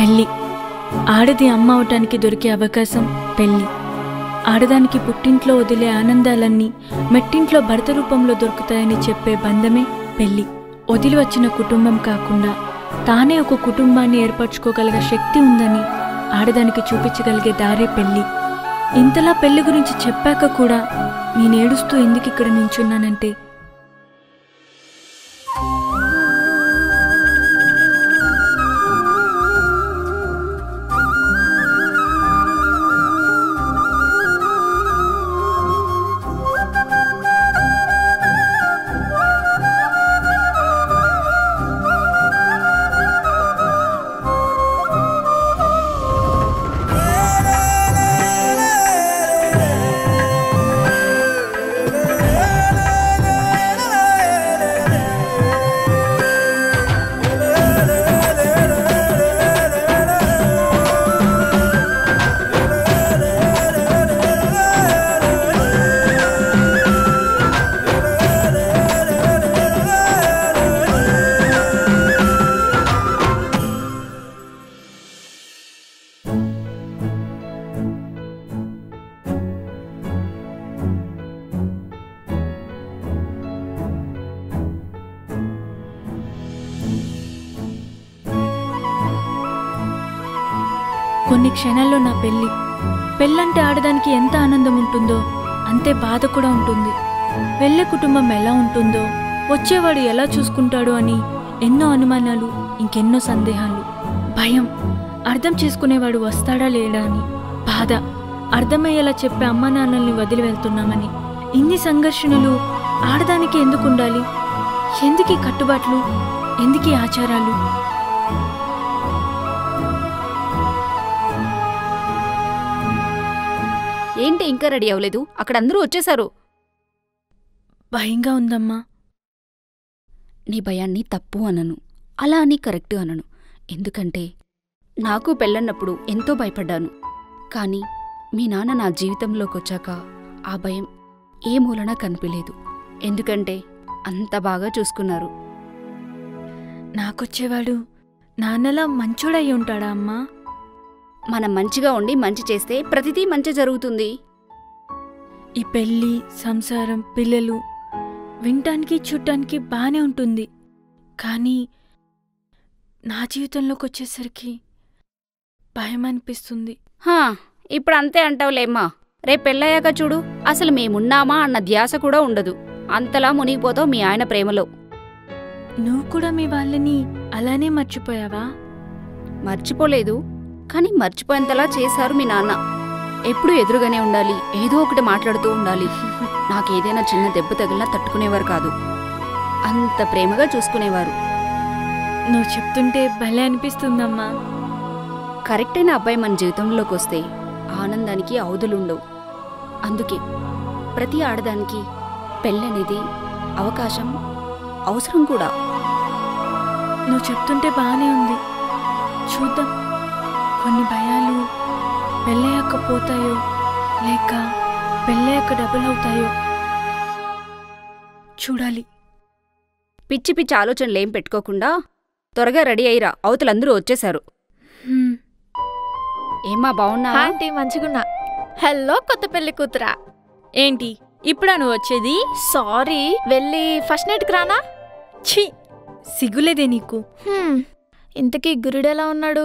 పెళ్ళి ఆడది అమ్మ అవటానికి దొరికే అవకాశం పెళ్ళి ఆడదానికి పుట్టింట్లో వదిలే ఆనందాలన్నీ మెట్టింట్లో భర్త రూపంలో దొరుకుతాయని చెప్పే బంధమే పెళ్ళి వదిలి వచ్చిన కుటుంబం కాకుండా తానే ఒక కుటుంబాన్ని ఏర్పరచుకోగలిగే శక్తి ఉందని ఆడదానికి చూపించగలిగే దారే పెళ్ళి ఇంతలా పెళ్లి గురించి చెప్పాక కూడా నేను ఏడుస్తూ ఎందుకు ఇక్కడ నించున్నానంటే కొన్ని క్షణాల్లో నా పెళ్ళి పెళ్ళంటే ఆడదానికి ఎంత ఆనందం ఉంటుందో అంతే బాధ కూడా ఉంటుంది వెళ్ళే కుటుంబం ఎలా ఉంటుందో వచ్చేవాడు ఎలా చూసుకుంటాడో అని ఎన్నో అనుమానాలు ఇంకెన్నో సందేహాలు భయం అర్థం చేసుకునేవాడు వస్తాడా లేడా అని బాధ అర్థమయ్యేలా చెప్పే అమ్మా నాన్నల్ని వదిలి వెళ్తున్నామని ఇన్ని సంఘర్షణలు ఆడదానికి ఎందుకు ఉండాలి ఎందుకీ కట్టుబాట్లు ఎందుకీ ఆచారాలు ఏంటి ఇంకా రెడీ అవ్వలేదు అక్కడ అందరూ వచ్చేశారు భయంగా ఉందమ్మా నీ భయాన్ని తప్పు అనను అలా అని కరెక్ట్ అనను ఎందుకంటే నాకు పెళ్ళన్నప్పుడు ఎంతో భయపడ్డాను కానీ మీ నాన్న నా జీవితంలోకొచ్చాక ఆ భయం ఏ మూలన కనిపించలేదు ఎందుకంటే అంత బాగా చూసుకున్నారు నాకొచ్చేవాడు నాన్నలా మంచోడై ఉంటాడా అమ్మా మనం మంచిగా ఉండి మంచి చేస్తే ప్రతిదీ మంచి జరుగుతుంది ఈ పెళ్ళి సంసారం పిల్లలు వినటానికి చూడటానికి బానే ఉంటుంది కానీ నా జీవితంలోకి వచ్చేసరికి భయం అనిపిస్తుంది హా ఇప్పుడు అంతే అంటావులేమ్మా రేపు పెళ్ళయ్యాక చూడు అసలు మేమున్నామా అన్న ధ్యాస కూడా ఉండదు అంతలా మునిగిపోతావు మీ ఆయన ప్రేమలో నువ్వు కూడా మీ వాళ్ళని అలానే మర్చిపోయావా మర్చిపోలేదు కానీ మర్చిపోయేంతలా చేశారు మీ నాన్న ఎప్పుడూ ఎదురుగానే ఉండాలి ఏదో ఒకటి మాట్లాడుతూ ఉండాలి నాకేదైనా చిన్న దెబ్బ తగిలినా తట్టుకునేవారు కాదు అంత ప్రేమగా చూసుకునేవారు నువ్వు చెప్తుంటే భలే అనిపిస్తుందమ్మా కరెక్ట్ అయిన అబ్బాయి మన జీవితంలోకి వస్తే ఆనందానికి అవధులుండవు అందుకే ప్రతి ఆడదానికి పెళ్ళనేది అవకాశం అవసరం కూడా నువ్వు చెప్తుంటే బానే ఉంది చూద్దాం కొన్ని భయాలు పెళ్ళయ్యాక పోతాయో లేక పెళ్ళయ్యాక డబుల్ అవుతాయో చూడాలి పిచ్చి పిచ్చి ఆలోచనలు ఏం పెట్టుకోకుండా త్వరగా రెడీ అయ్యిరా అవతలందరూ వచ్చేశారు హ్మ్. ఏమ్మా బాగున్నావా ఆంటీ మంచిగున్నా హలో కొత్త పెళ్లి కూతురా ఏంటి ఇప్పుడా నువ్వు వచ్చేది సారీ వెళ్ళి ఫస్ట్ నైట్కి రానా ఛీ సిగ్గులేదే నీకు హ్మ్, ఇంతకీ గురుడు ఎలా ఉన్నాడు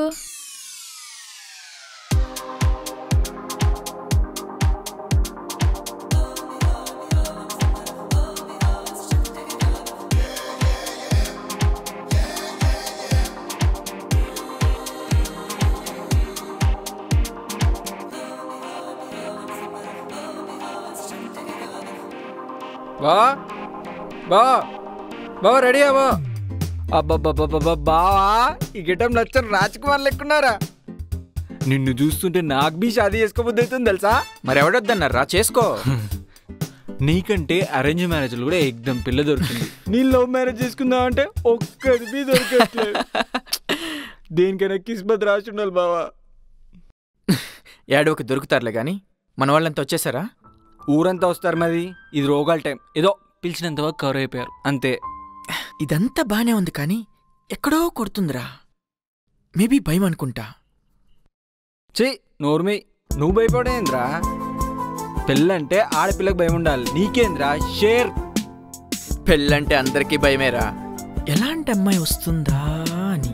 బా బా బావా రెడీ అవ్వా అబ్బబ్బబ్బబ్బా బావా ఈ గిటం నచ్చని రాజ్ కుమార్ లెక్కున్నారా నిన్ను చూస్తుంటే నాకు బీ షాదీ చేసుకోబుద్ది అవుతుంది తెలుసా మరి ఎవడొద్దన్నారా చేసుకో నీకంటే అరేంజ్ మ్యారేజ్లు కూడా ఎగ్దం పిల్ల దొరికింది నీ లవ్ మ్యారేజ్ చేసుకుందాం అంటే ఒక్కది బీ దొరకట్లేదు దేనికైనా కిస్మత్ రాసి ఉండాలి బావా ఏడవకి దొరుకుతారులే గాని మన వాళ్ళంతా వచ్చేసారా ఊరంతా వస్తారు మరి ఇది రోగాల టైం ఏదో పిలిచినంత వరకు కవర్ అయిపోయారు అంతే ఇదంతా బానే ఉంది కానీ ఎక్కడో కొడుతుందిరా మేబీ భయం అనుకుంటా చెయ్యి నోర్మి నువ్వు భయపడేంద్రా పెళ్ళంటే ఆడపిల్లకి భయం ఉండాలి నీకేంద్రా షేర్ పెళ్ళంటే అందరికీ భయమేరా ఎలాంటి అమ్మాయి వస్తుందా అని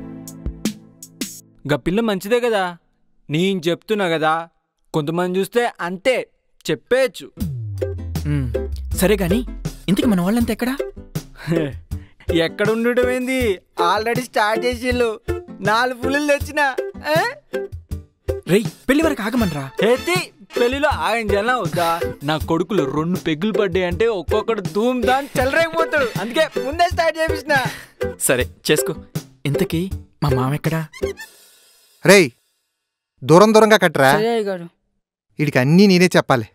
గా పిల్ల మంచిదే కదా నేను చెప్తున్నా కదా కొంతమంది చూస్తే అంతే చెప్పేయచ్చు మ్, సరే గాని ఇంతకు మన వాళ్ళంతా ఎక్కడా ఎక్కడ ఉండటం ఏంది ఆల్రెడీ స్టార్ట్ చేసిళ్ళు నాలుగు పులులు తెచ్చిన ఆ? రేయ్ పెళ్లి వరకు ఆగమనరా ఎత్తి పెళ్లిలో ఆయన జనం వద్దా నా కొడుకులు రెండు పెగ్గులు పడ్డాయి అంటే ఒక్కొక్కడు ధూమ్ దాని చెలరైపోతాడు అందుకే ముందే స్టార్ట్ చేపించిన సరే చేసుకో ఇంతకీ మా మామ ఎక్కడా రేయ్ దూరం దూరంగా కట్టరా గారు వీడికి అన్నీ నేనే చెప్పాలి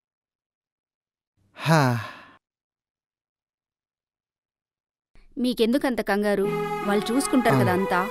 హా మీకెందుకంత కంగారు వాళ్ళు చూసుకుంటారు కదా అంతా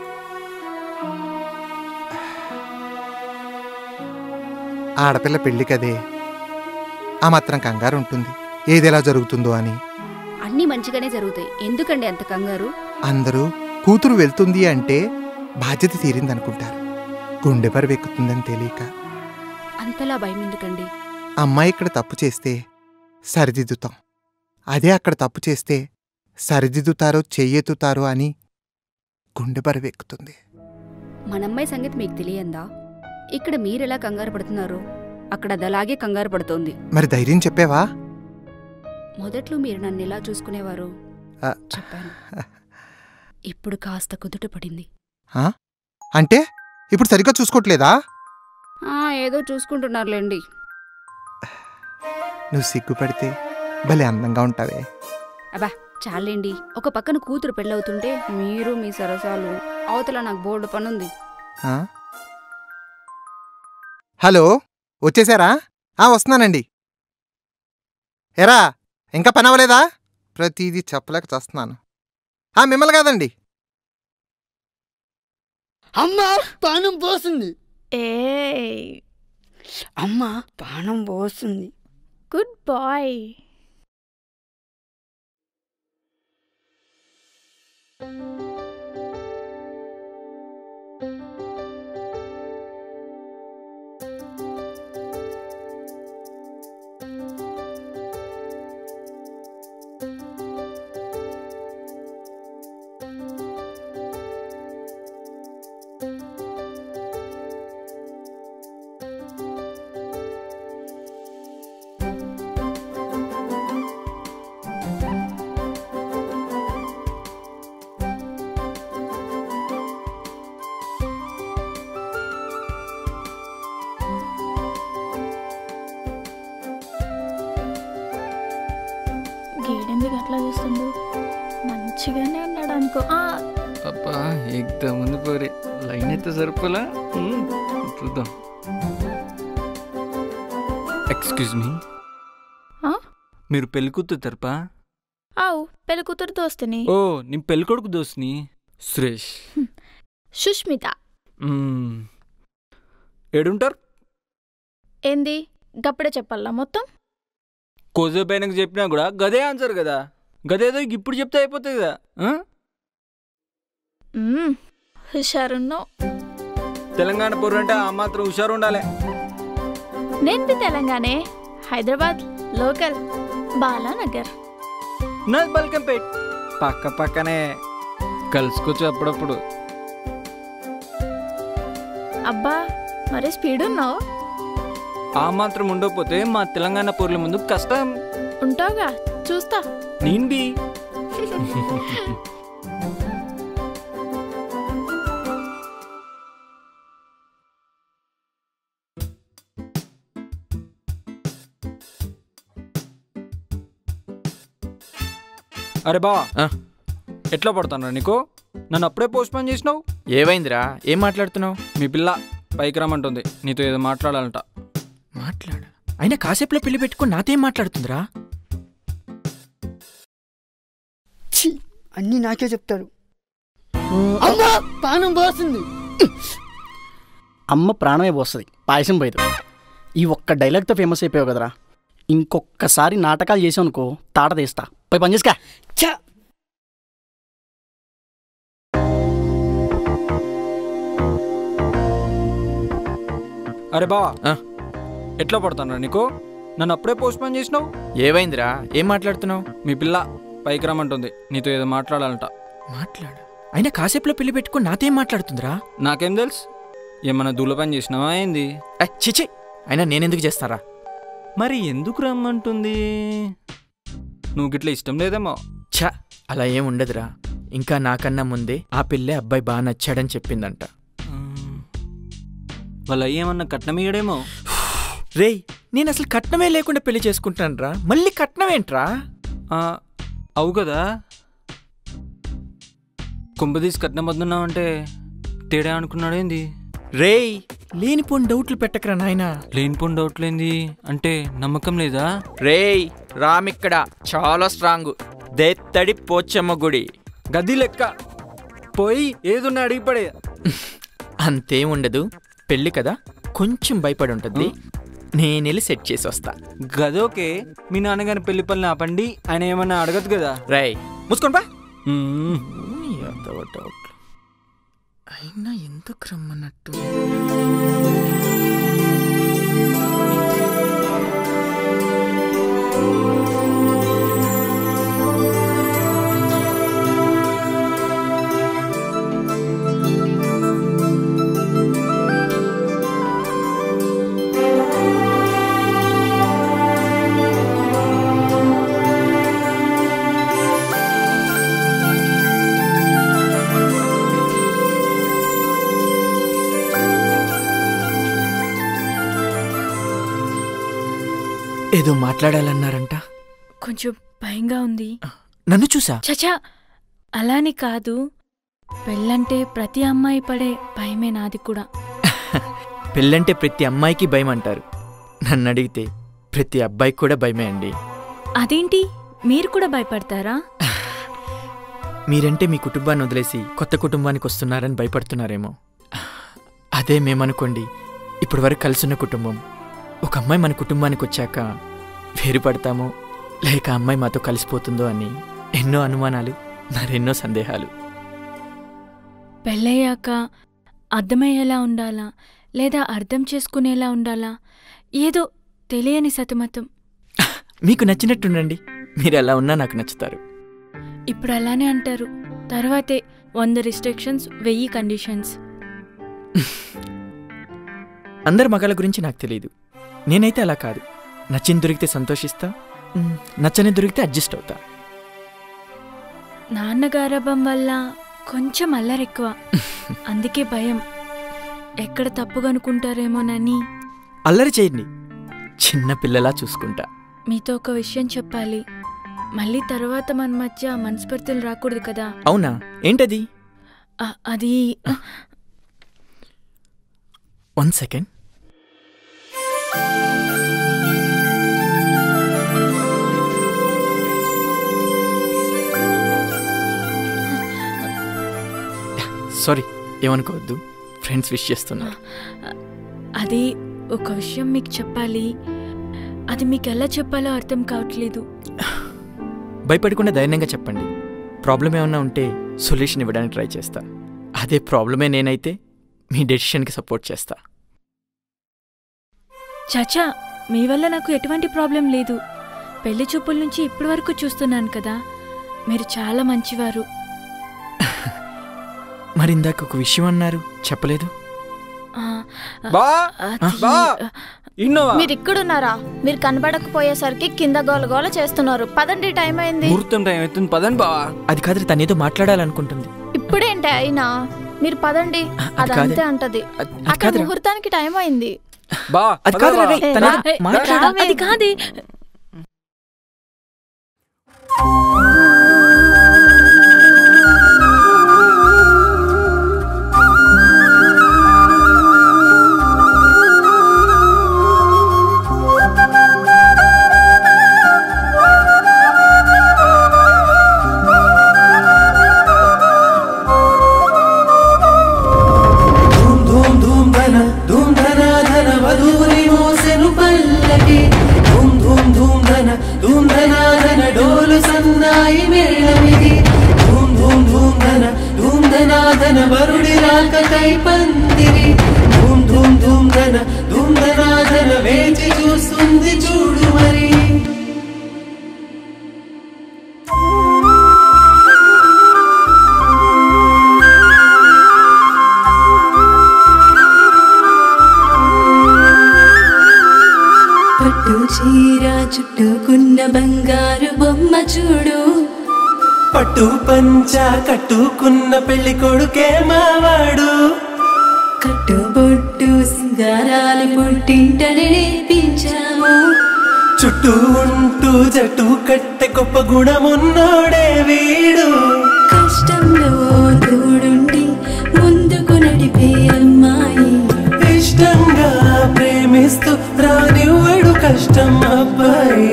ఆడపిల్ల పెళ్లి కదే ఆ మాత్రం కంగారు ఉంటుంది ఏది ఎలా జరుగుతుందో అని అన్నీ మంచిగానే జరుగుతాయి ఎందుకండి అంత కంగారు అందరూ కూతురు వెళ్తుంది అంటే బాధ్యత తీరిందనుకుంటారు గుండె బరువెక్కుతుందని తెలియక అంతలా భయం ఎందుకండి అమ్మాయి ఇక్కడ తప్పు చేస్తే సరిదిద్దుతాం అదే అక్కడ తప్పు చేస్తే సరిదిద్దుతారో చెయ్యెత్తుతారో అని గుండె బరువెక్కుతుంది మనమ్మాయి సంగతి మీకు తెలియందా ఇక్కడ మీరెలా కంగారు పడుతున్నారు అక్కడ అది అలాగే కంగారు పడుతోంది మరి ధైర్యం చెప్పేవా మొదట్లో మీరు నన్ను ఎలా చూసుకునేవారు ఆ. చెప్పాను ఇప్పుడు కాస్త కుదుట పడింది ఆ? అంటే ఇప్పుడు సరిగ్గా చూసుకోవట్లేదా ఆ, ఏదో చూసుకుంటున్నారులేండి నువ్వు సిగ్గుపడితే భలే అందంగా ఉంటావే అబ్బా చాలేండి ఒక పక్కన కూతురు పెళ్ళవుతుంటే మీరు మీ సరసాలు అవతల నాకు బోర్డు పనుంది ఆ? హలో వచ్చేసారా ఆ వస్తున్నానండి ఎరా ఇంకా పని అవ్వలేదా ప్రతిదీ చెప్పలేక చేస్తున్నాను ఆ మిమ్మల్ని కాదండి అమ్మ పానం పోస్తుంది ఏ అమ్మ పానం పోస్తుంది గుడ్ బాయ్ గీడెందుకు అట్లా చూస్తుండు మంచిగానే ఉన్నాడు అనుకో ఆ, అబ్బా ఎగ్దాం ముందు పోరే లైన్ అయితే సరిపోలా మ్మ్, చూద్దాం ఎక్స్క్యూజ్ మీ ఆ? మీరు పెళ్లి కూతురు తరపా ఆవు పెళ్లి కూతురు దోస్తుని ఓ నీ పెళ్లి కొడుకు దోస్ని సురేష్ సుష్మిత మ్మ్. ఏడుంటారు ఏంది గప్పుడే చెప్పాలా మొత్తం కోసేపైనకు చెప్పినా కూడా గదే ఆన్సర్ కదా గదేదో ఇప్పుడు చెప్తే అయిపోతుంది కదా ఆ? మ్మ్, హుషారున్నావు తెలంగాణ పొర్రు అంటే ఆ మాత్రం హుషారు ఉండాలి నేను బి తెలంగాణే హైదరాబాద్ లోకల్ బాలానగర్ నాది బల్కంపేట్ పక్క పక్కనే కలుసుకోవచ్చు అప్పుడప్పుడు అబ్బా మరి స్పీడ్ ఉన్నావు ఆ మాత్రం ఉండకపోతే మా తెలంగాణ పొర్ల ముందు కష్టం ఉంటావుగా చూస్తా నేను బి అరే బా ఆ. ఎట్లా పడతాను నీకు నన్ను అప్పుడే పోస్ట్ పోన్ చేసినావు ఏమైందిరా ఏం మాట్లాడుతున్నావు మీ పిల్ల పైకి రమ్మంటుంది నీతో ఏదో మాట్లాడాలంట మాట్లాడ అయినా కాసేపులో పెళ్లి పెట్టుకుని నాతేం మాట్లాడుతుందిరా ఛీ అన్నీ నాకే చెప్తారు అమ్మ పానం పోస్తుంది అమ్మ ప్రాణమే పోస్తుంది పాయసం పోయేది ఈ ఒక్క డైలాగ్తో ఫేమస్ అయిపోయావు కదరా ఇంకొక్కసారి నాటకాలు చేసావు అనుకో తాట తీస్తా పోయి పని చేసుకా ఛ అరే బావా ఆ. ఎట్లా పడతాను నీకు నన్ను అప్పుడే పోస్ట్ పోన్ చేసినావు ఏమైందిరా ఏం మాట్లాడుతున్నావు మీ పిల్ల పైకి రమ్మంటుంది నీతో ఏదో మాట్లాడాలంట మాట్లాడు అయినా కాసేపులో పెళ్లి పెట్టుకుని నాతో ఏం మాట్లాడుతుందిరా నాకేం తెలుసు ఏమన్నా దూల పని చేసినావా ఏంది ఏ, చిచి అయినా నేనెందుకు చేస్తారా మరి ఎందుకు రమ్మంటుంది నువ్వు గిట్ల ఇష్టం లేదేమో ఛ అలా ఏం ఉండదురా ఇంకా నాకన్నా ముందే ఆ పిల్లే అబ్బాయి బాగా నచ్చాడని చెప్పిందంట మ్మ్. వాళ్ళ ఏమన్నా కట్నం ఇయ్యడేమో రేయ్ నేను అసలు కట్నమే లేకుండా పెళ్లి చేసుకుంటానురా మళ్ళీ కట్నం ఏంట్రా ఆ, అవు కదా కుంపదీసి కట్నం వద్దున్నావంటే తేడా అనుకున్నాడేంది రేయ్ లేనిపోని డౌట్లు పెట్టకరా నాయనా లేనిపోని డౌట్లేంది అంటే నమ్మకం లేదా రేయ్ రామిక్కడ చాలా స్ట్రాంగ్ దెత్తడి పోచమ్మ గుడి గది లెక్క పోయి ఏదున్నా అడిగి పడే అంతేం ఉండదు పెళ్లి కదా కొంచెం భయపడి ఉంటుంది నేనెళ్ళి సెట్ చేసి వస్తా గదోకే మీ నాన్నగారి పెళ్లి పనులు ఆపండి ఆయన ఏమన్నా అడగదు కదా రేయ్ మూసుకొని బా మ్మ్. డౌట్లు అయినా ఎందుకు రమ్మన్నట్టు ఏదో మాట్లాడాలన్నారంట కొంచెం భయంగా ఉంది నన్ను చూసా చచా అలాని కాదు పెళ్ళంటే ప్రతి అమ్మాయి పడే భయమే నాది కూడా పెళ్ళంటే ప్రతి అమ్మాయికి భయం అంటారు నన్ను అడిగితే ప్రతి అబ్బాయికి కూడా భయమే అండి అదేంటి మీరు కూడా భయపడతారా మీరంటే మీ కుటుంబాన్ని వదిలేసి కొత్త కుటుంబానికి వస్తున్నారని భయపడుతున్నారేమో అదే మేమనుకోండి ఇప్పటి వరకు కలిసున్న కుటుంబం ఒక అమ్మాయి మన కుటుంబానికి వచ్చాక వేరుపడతామో లేక ఆ అమ్మాయి మాతో కలిసిపోతుందో అని ఎన్నో అనుమానాలు మరెన్నో సందేహాలు పెళ్ళయ్యాక అర్థమయ్యేలా ఉండాలా లేదా అర్థం చేసుకునేలా ఉండాలా ఏదో తెలియని సతమతం మీకు నచ్చినట్టుండండి మీరు ఎలా ఉన్నా నాకు నచ్చుతారు ఇప్పుడు అలానే అంటారు తర్వాతే వంద రిస్ట్రిక్షన్స్ వెయ్యి కండిషన్స్ అందరి మగాళ్ళ గురించి నాకు తెలియదు నేనైతే అలా కాదు నచ్చింది దొరికితే సంతోషిస్తా మ్, నచ్చని దొరికితే అడ్జస్ట్ అవుతా నాన్నగారభం వల్ల కొంచెం అల్లరెక్కువ అందుకే భయం ఎక్కడ తప్పుగా అనుకుంటారేమోనని అల్లరి చేయండి చిన్న పిల్లలా చూసుకుంటా మీతో ఒక విషయం చెప్పాలి మళ్ళీ తర్వాత మన మధ్య మనస్పర్ధలు రాకూడదు కదా అవునా ఏంటది అ- అది వన్ సెకండ్ సారీ ఏమనుకోవద్దు ఫ్రెండ్స్ విష్ చేస్తున్నారు అది ఒక విషయం మీకు చెప్పాలి అది మీకు ఎలా చెప్పాలో అర్థం కావట్లేదు భయపడకుండా ధైర్యంగా చెప్పండి ప్రాబ్లం ఏమన్నా ఉంటే సొల్యూషన్ ఇవ్వడానికి ట్రై చేస్తా అదే ప్రాబ్లమే నేనైతే మీ డెసిషన్కి సపోర్ట్ చేస్తా చాచా మీ వల్ల నాకు ఎటువంటి ప్రాబ్లం లేదు పెళ్లి చూపుల నుంచి ఇప్పటి వరకు చూస్తున్నాను కదా మీరు చాలా మంచివారు మరి ఇందాక ఒక విషయం అన్నారు చెప్పలేదు ఆ, బా అది- బా ఇన్నోవా మీరు ఇక్కడున్నారా మీరు కనబడకపోయేసరికి కింద గోలగోల చేస్తున్నారు పదండి టైం అయింది ముహూర్తం టైం అవుతుంది పదండి బావా అది కాదు తనేదో మాట్లాడాలనుకుంటుంది ఇప్పుడేంటి అయినా మీరు పదండి అది అది కాదే. అంతే అంటది అది అది అక్కడ కాదురా ముహూర్తానికి టైం అయింది బా అది కాదురా రే, ఏ, తనేదో రా. ఏ, మాట్లాడా రా, అది కాదే ధూమ్ ధూమ్ ధూమ్ ధన ధూమ్ ధన ధన వధూరి మోసెను పల్లకి ధూమ్ ధూమ్ ధూమ్ ధన ధూమ్ ధన ధన డోలు సన్నాయి మేళమిది ధూమ్ ధూమ్ ధూమ్ ధన ధూమ్ ధన ధన వరుడి రాక కై పందిరి ధూమ్ ధూమ్ ధూమ్ ధన ధూమ్ ధనాధన వేచి చూస్తుంది చూడు మరి పట్టు చీర చుట్టుకున్న బంగారు బొమ్మ చూడు పట్టు పంచ కట్టుకున్న పెళ్లి కొడుకే మావాడు కట్టుబొట్టు సింగారాలు పుట్టింటనే నేర్పించాము చుట్టూ ఉంటూ జట్టు కట్టె గొప్ప గుణమున్నోడే వీడు కష్టంలో తోడుండి ముందుకు నడిపే అమ్మాయి ఇష్టంగా ప్రేమిస్తూ రానివ్వడు కష్టం అబ్బాయి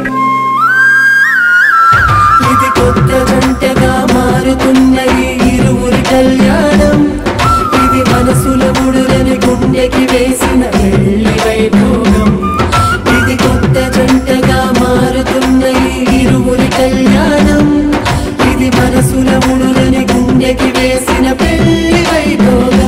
ఇది కొత్త జంటగా మారుతున్న ఈ ఇరువురి కళ్యాణం ఇది మనసుల ముడులని గుండెకి వేసిన పెళ్లి వైభోగం ఇది కొత్త జంటగా మారుతున్న ఈ ఇరువురి కళ్యాణం ఇది మనసుల ముడులని గుండెకి వేసిన పెళ్లి వైభోగం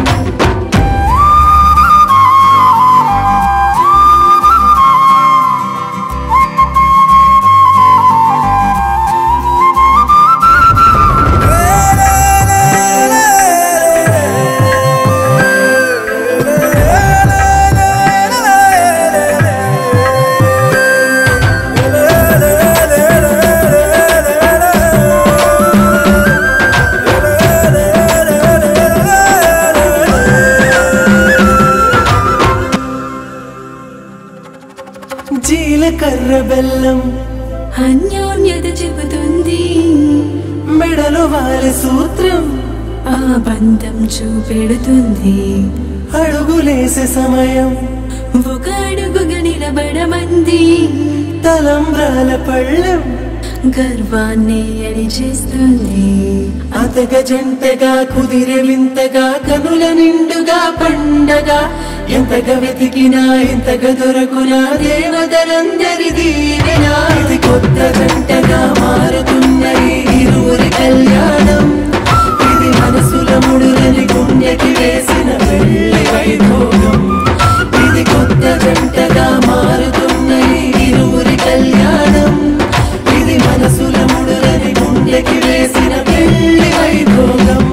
జీలకర్ర బెల్లం అన్యోన్యత చెబుతుంది మెడలో వారి సూత్రం ఆ బంధం చూపెడుతుంది అడుగులేసే సమయం ఒక అడుగుగా నిలబడమంది తలంబ్రాల పళ్ళెం గర్వాన్ని అడిచేస్తుంది అతగ జంటగా కుదిరే వింతగా కనుల నిండుగా పండగా ఎంతగా వెతికినా ఎంతగా దొరకునా దేవతలందరిది ఇదేనా? ఇది కొత్త జంటగా మారుతున్న ఈ ఇరువురి కళ్యాణం ఇది మనసుల ముడులని గుండెకి వేసిన పెళ్లి వైభోగం ఇది కొత్త జంటగా మారుతున్న ఈ ఇరువురి కళ్యాణం ఇది మనసుల ముడులని గుండెకి వేసిన పెళ్లి వైభోగం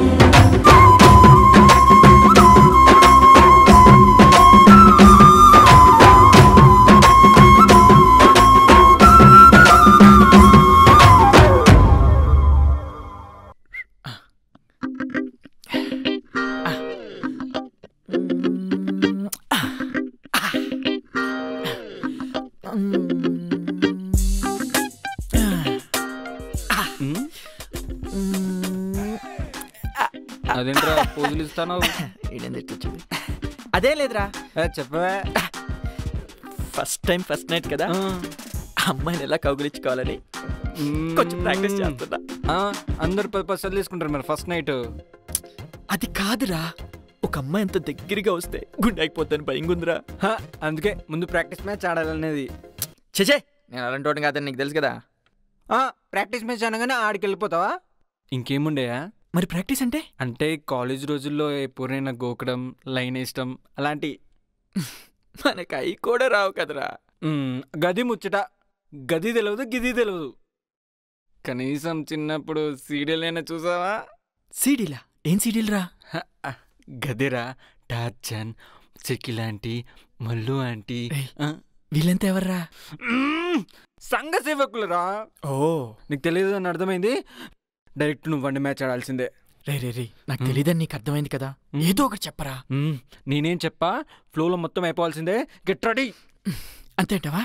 అదేంట్రా పోజులు ఇస్తాను ఈడేంది ఇట్లా వచ్చింది అదే లేదురా చెప్పవే ఫస్ట్ టైం ఫస్ట్ నైట్ కదా ఆ అమ్మాయిని ఎలా కౌగులించుకోవాలని కొంచెం ప్రాక్టీస్ చేస్తున్నా ఆ, అందరు పది పది సార్లు తీసుకుంటారు మరి ఫస్ట్ నైట్ అది కాదురా ఒక అమ్మాయి అంత దగ్గరగా వస్తే గుండె అయిపోతాను భయంగుందిరా అందుకే ముందు ప్రాక్టీస్ మ్యాచ్ ఆడాలనేది చేచే నేను అలాంటి వాడిని కాదని నీకు తెలుసు కదా ఆ, ప్రాక్టీస్ మ్యాచ్ అనగానే ఆడికి వెళ్ళిపోతావా ఇంకేముండేయా మరి ప్రాక్టీస్ అంటే అంటే కాలేజ్ రోజుల్లో ఎప్పుడైనా గోకడం లైన్ వేయడం అలాంటి మనకి అవి కూడా రావు కదరా మ్, గది ముచ్చట గది తెలియదు గిది తెలియదు కనీసం చిన్నప్పుడు సీరియల్ అయినా చూసావా సీడీలా ఏం సీడీలు రా హ, ఆ, గదిరా టార్చన్ చెక్కిలాంటి మల్లు ఆంటీ ఆ, వీళ్ళంతా ఎవర్రా మ్, సంఘ సేవకులరా ఓ నీకు తెలియదు అని అర్థమైంది డైరెక్ట్ నువ్వు వన్ మ్యాచ్ ఆడాల్సిందే రే రే రే నాకు తెలియదని నీకు అర్థమైంది కదా ఏదో ఒకటి చెప్పరా మ్, నేనేం చెప్పా ఫ్లోలో మొత్తం అయిపోవాల్సిందే గెట్ రెడీ అంతేంటవా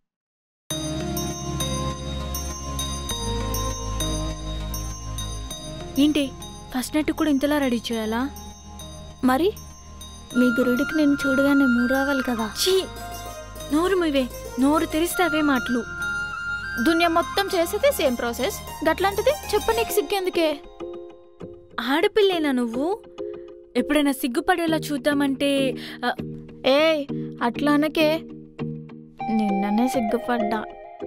ఏంటి ఫస్ట్ నైట్ కూడా ఇంతలా రెడీ చేయాలా మరి మీ గురుడికి నేను చూడగానే మూడు రావాలి కదా చీ నోరు మీవే నోరు తెరిస్తే అవే మాటలు దునియా మొత్తం చేసేది సేమ్ ప్రాసెస్ గట్లాంటిది చెప్ప నీకు సిగ్గెందుకే ఆడపిల్లేనా నువ్వు ఎప్పుడైనా సిగ్గుపడేలా చూద్దామంటే ఆ, ఏ అట్లా అనకే నిన్ననే సిగ్గుపడ్డా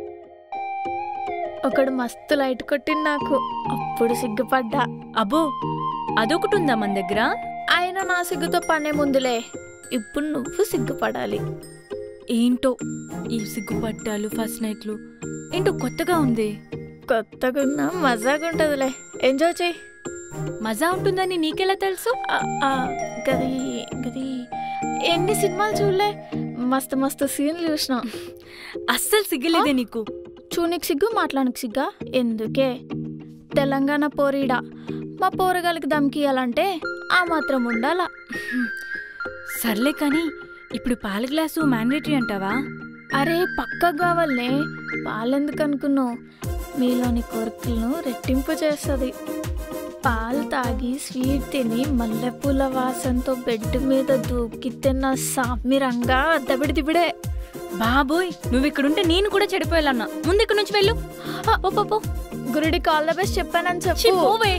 ఒకడు మస్తు లైట్ కొట్టింది నాకు అప్పుడు సిగ్గుపడ్డా అబ్బో అదొకటి ఉందా మన దగ్గర ఆయన నా సిగ్గుతో పనే ముందులే ఇప్పుడు నువ్వు సిగ్గుపడాలి ఏంటో ఈ సిగ్గుపట్టాలు ఫస్ట్ నైట్లు ఏంటో కొత్తగా ఉంది కొత్తగా ఉన్నా మజాగా ఉంటుందిలే ఎంజాయ్ చేయి మజా ఉంటుందని నీకెలా తెలుసు ఆ, ఆ, గది గది ఎన్ని సినిమాలు చూడలే మస్తు మస్తు సీన్లు చూసిన అస్సలు సిగ్గులేదే నీకు చూనికి సిగ్గు మాట్లాడనికి సిగ్గా ఎందుకే తెలంగాణ పోరీడా మా పోరగాళ్ళకి దమ్కియాలంటే ఆ మాత్రం ఉండాలా సర్లే కానీ ఇప్పుడు పాల గ్లాసు మ్యాండేటరీ అంటావా అరే పక్క కావాలనే పాలెందుకు అనుకున్నావు మీలోని కోరికలను రెట్టింపు చేస్తుంది పాలు తాగి స్వీట్ తిని మల్లెపూల వాసనతో బెడ్ మీద దూకి తిన్న సామిరంగా దబిడి దిబిడే బాబోయ్ నువ్వు ఇక్కడుంటే నేను కూడా చెడిపోయాలన్నా ముందు ఇక్కడ నుంచి వెళ్ళు ఆ, పో, పో, పో. గురుడికి ఆల్ ద బెస్ట్ చెప్పానని ఛీ, చెప్పు పోవే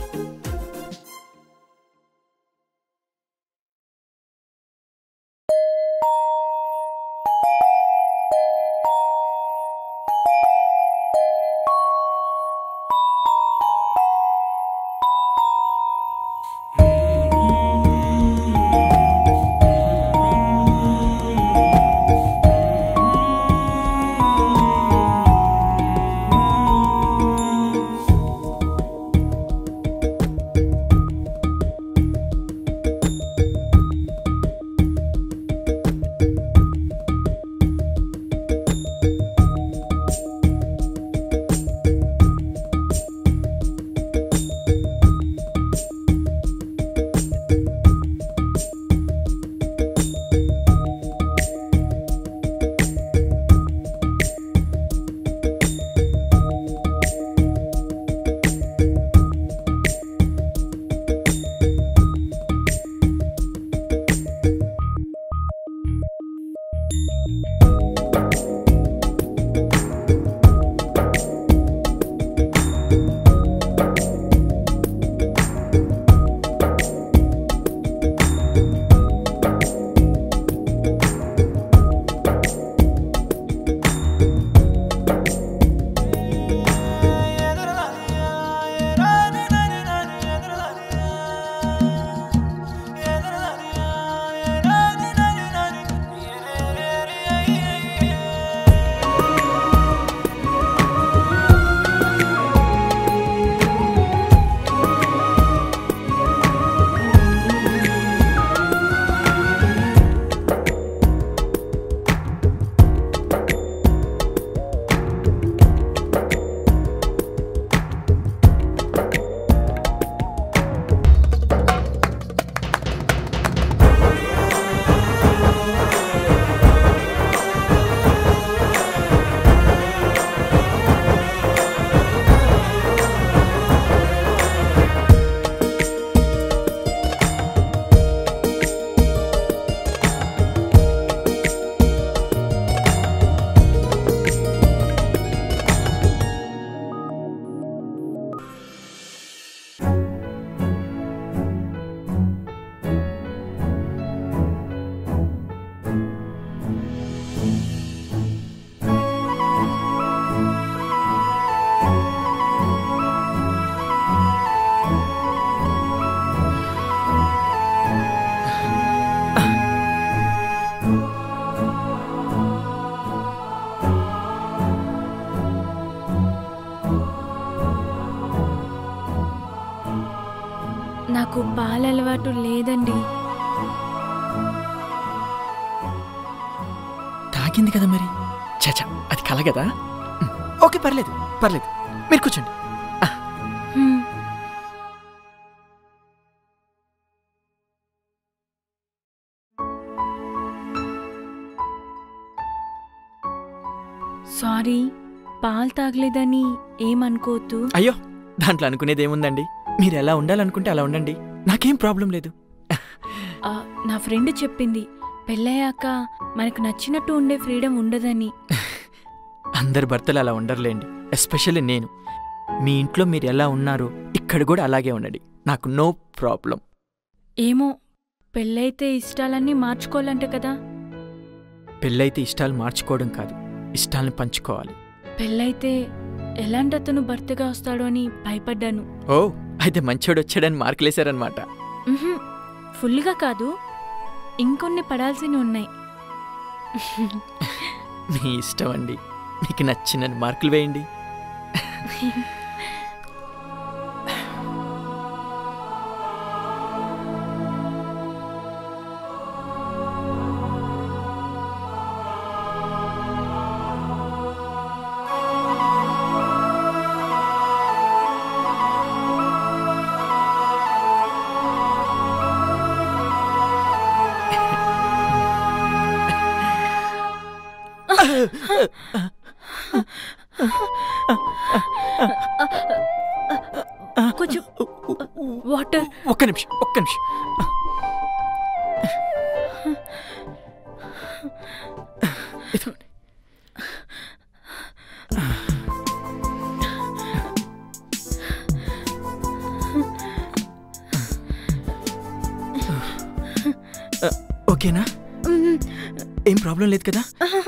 నాకు పాల అలవాటు లేదండి తాగింది కదా మరి చచా అది కల కదా ఉమ్, ఓకే పర్లేదు పర్లేదు మీరు కూర్చోండి హ్మ్. సారీ పాలు తాగలేదని ఏమనుకోవద్దు అయ్యో దాంట్లో అనుకునేది ఏముందండి మీరు ఎలా ఉండాలనుకుంటే అలా ఉండండి నాకేం ప్రాబ్లం లేదు ఆ, నా ఫ్రెండ్ చెప్పింది పెళ్ళయ్యాక మనకు నచ్చినట్టు ఉండే ఫ్రీడమ్ ఉండదని అందరు భర్తలు అలా ఉండరులేండి ఎస్పెషల్లీ నేను మీ ఇంట్లో మీరు ఎలా ఉన్నారో ఇక్కడ కూడా అలాగే ఉండండి నాకు నో ప్రాబ్లం ఏమో పెళ్ళైతే ఇష్టాలన్నీ మార్చుకోవాలంట కదా పెళ్ళైతే ఇష్టాలు మార్చుకోవడం కాదు ఇష్టాలను పంచుకోవాలి పెళ్ళైతే ఎలాంటి అతను భర్తగా వస్తాడో అని భయపడ్డాను ఓ అయితే మంచోడు వచ్చాడని మార్కులేశారనమాట ఉహుం, ఫుల్గా కాదు ఇంకొన్ని పడాల్సినవి ఉన్నాయి మీ ఇష్టం అండి మీకు నచ్చిన మార్కులు వేయండి కొంచెం వాటర్ ఒక్క నిమిషం ఒక్క నిమిషం ఇదిగోండి. ఆ, ఓకేనా ఏం ప్రాబ్లం లేదు కదా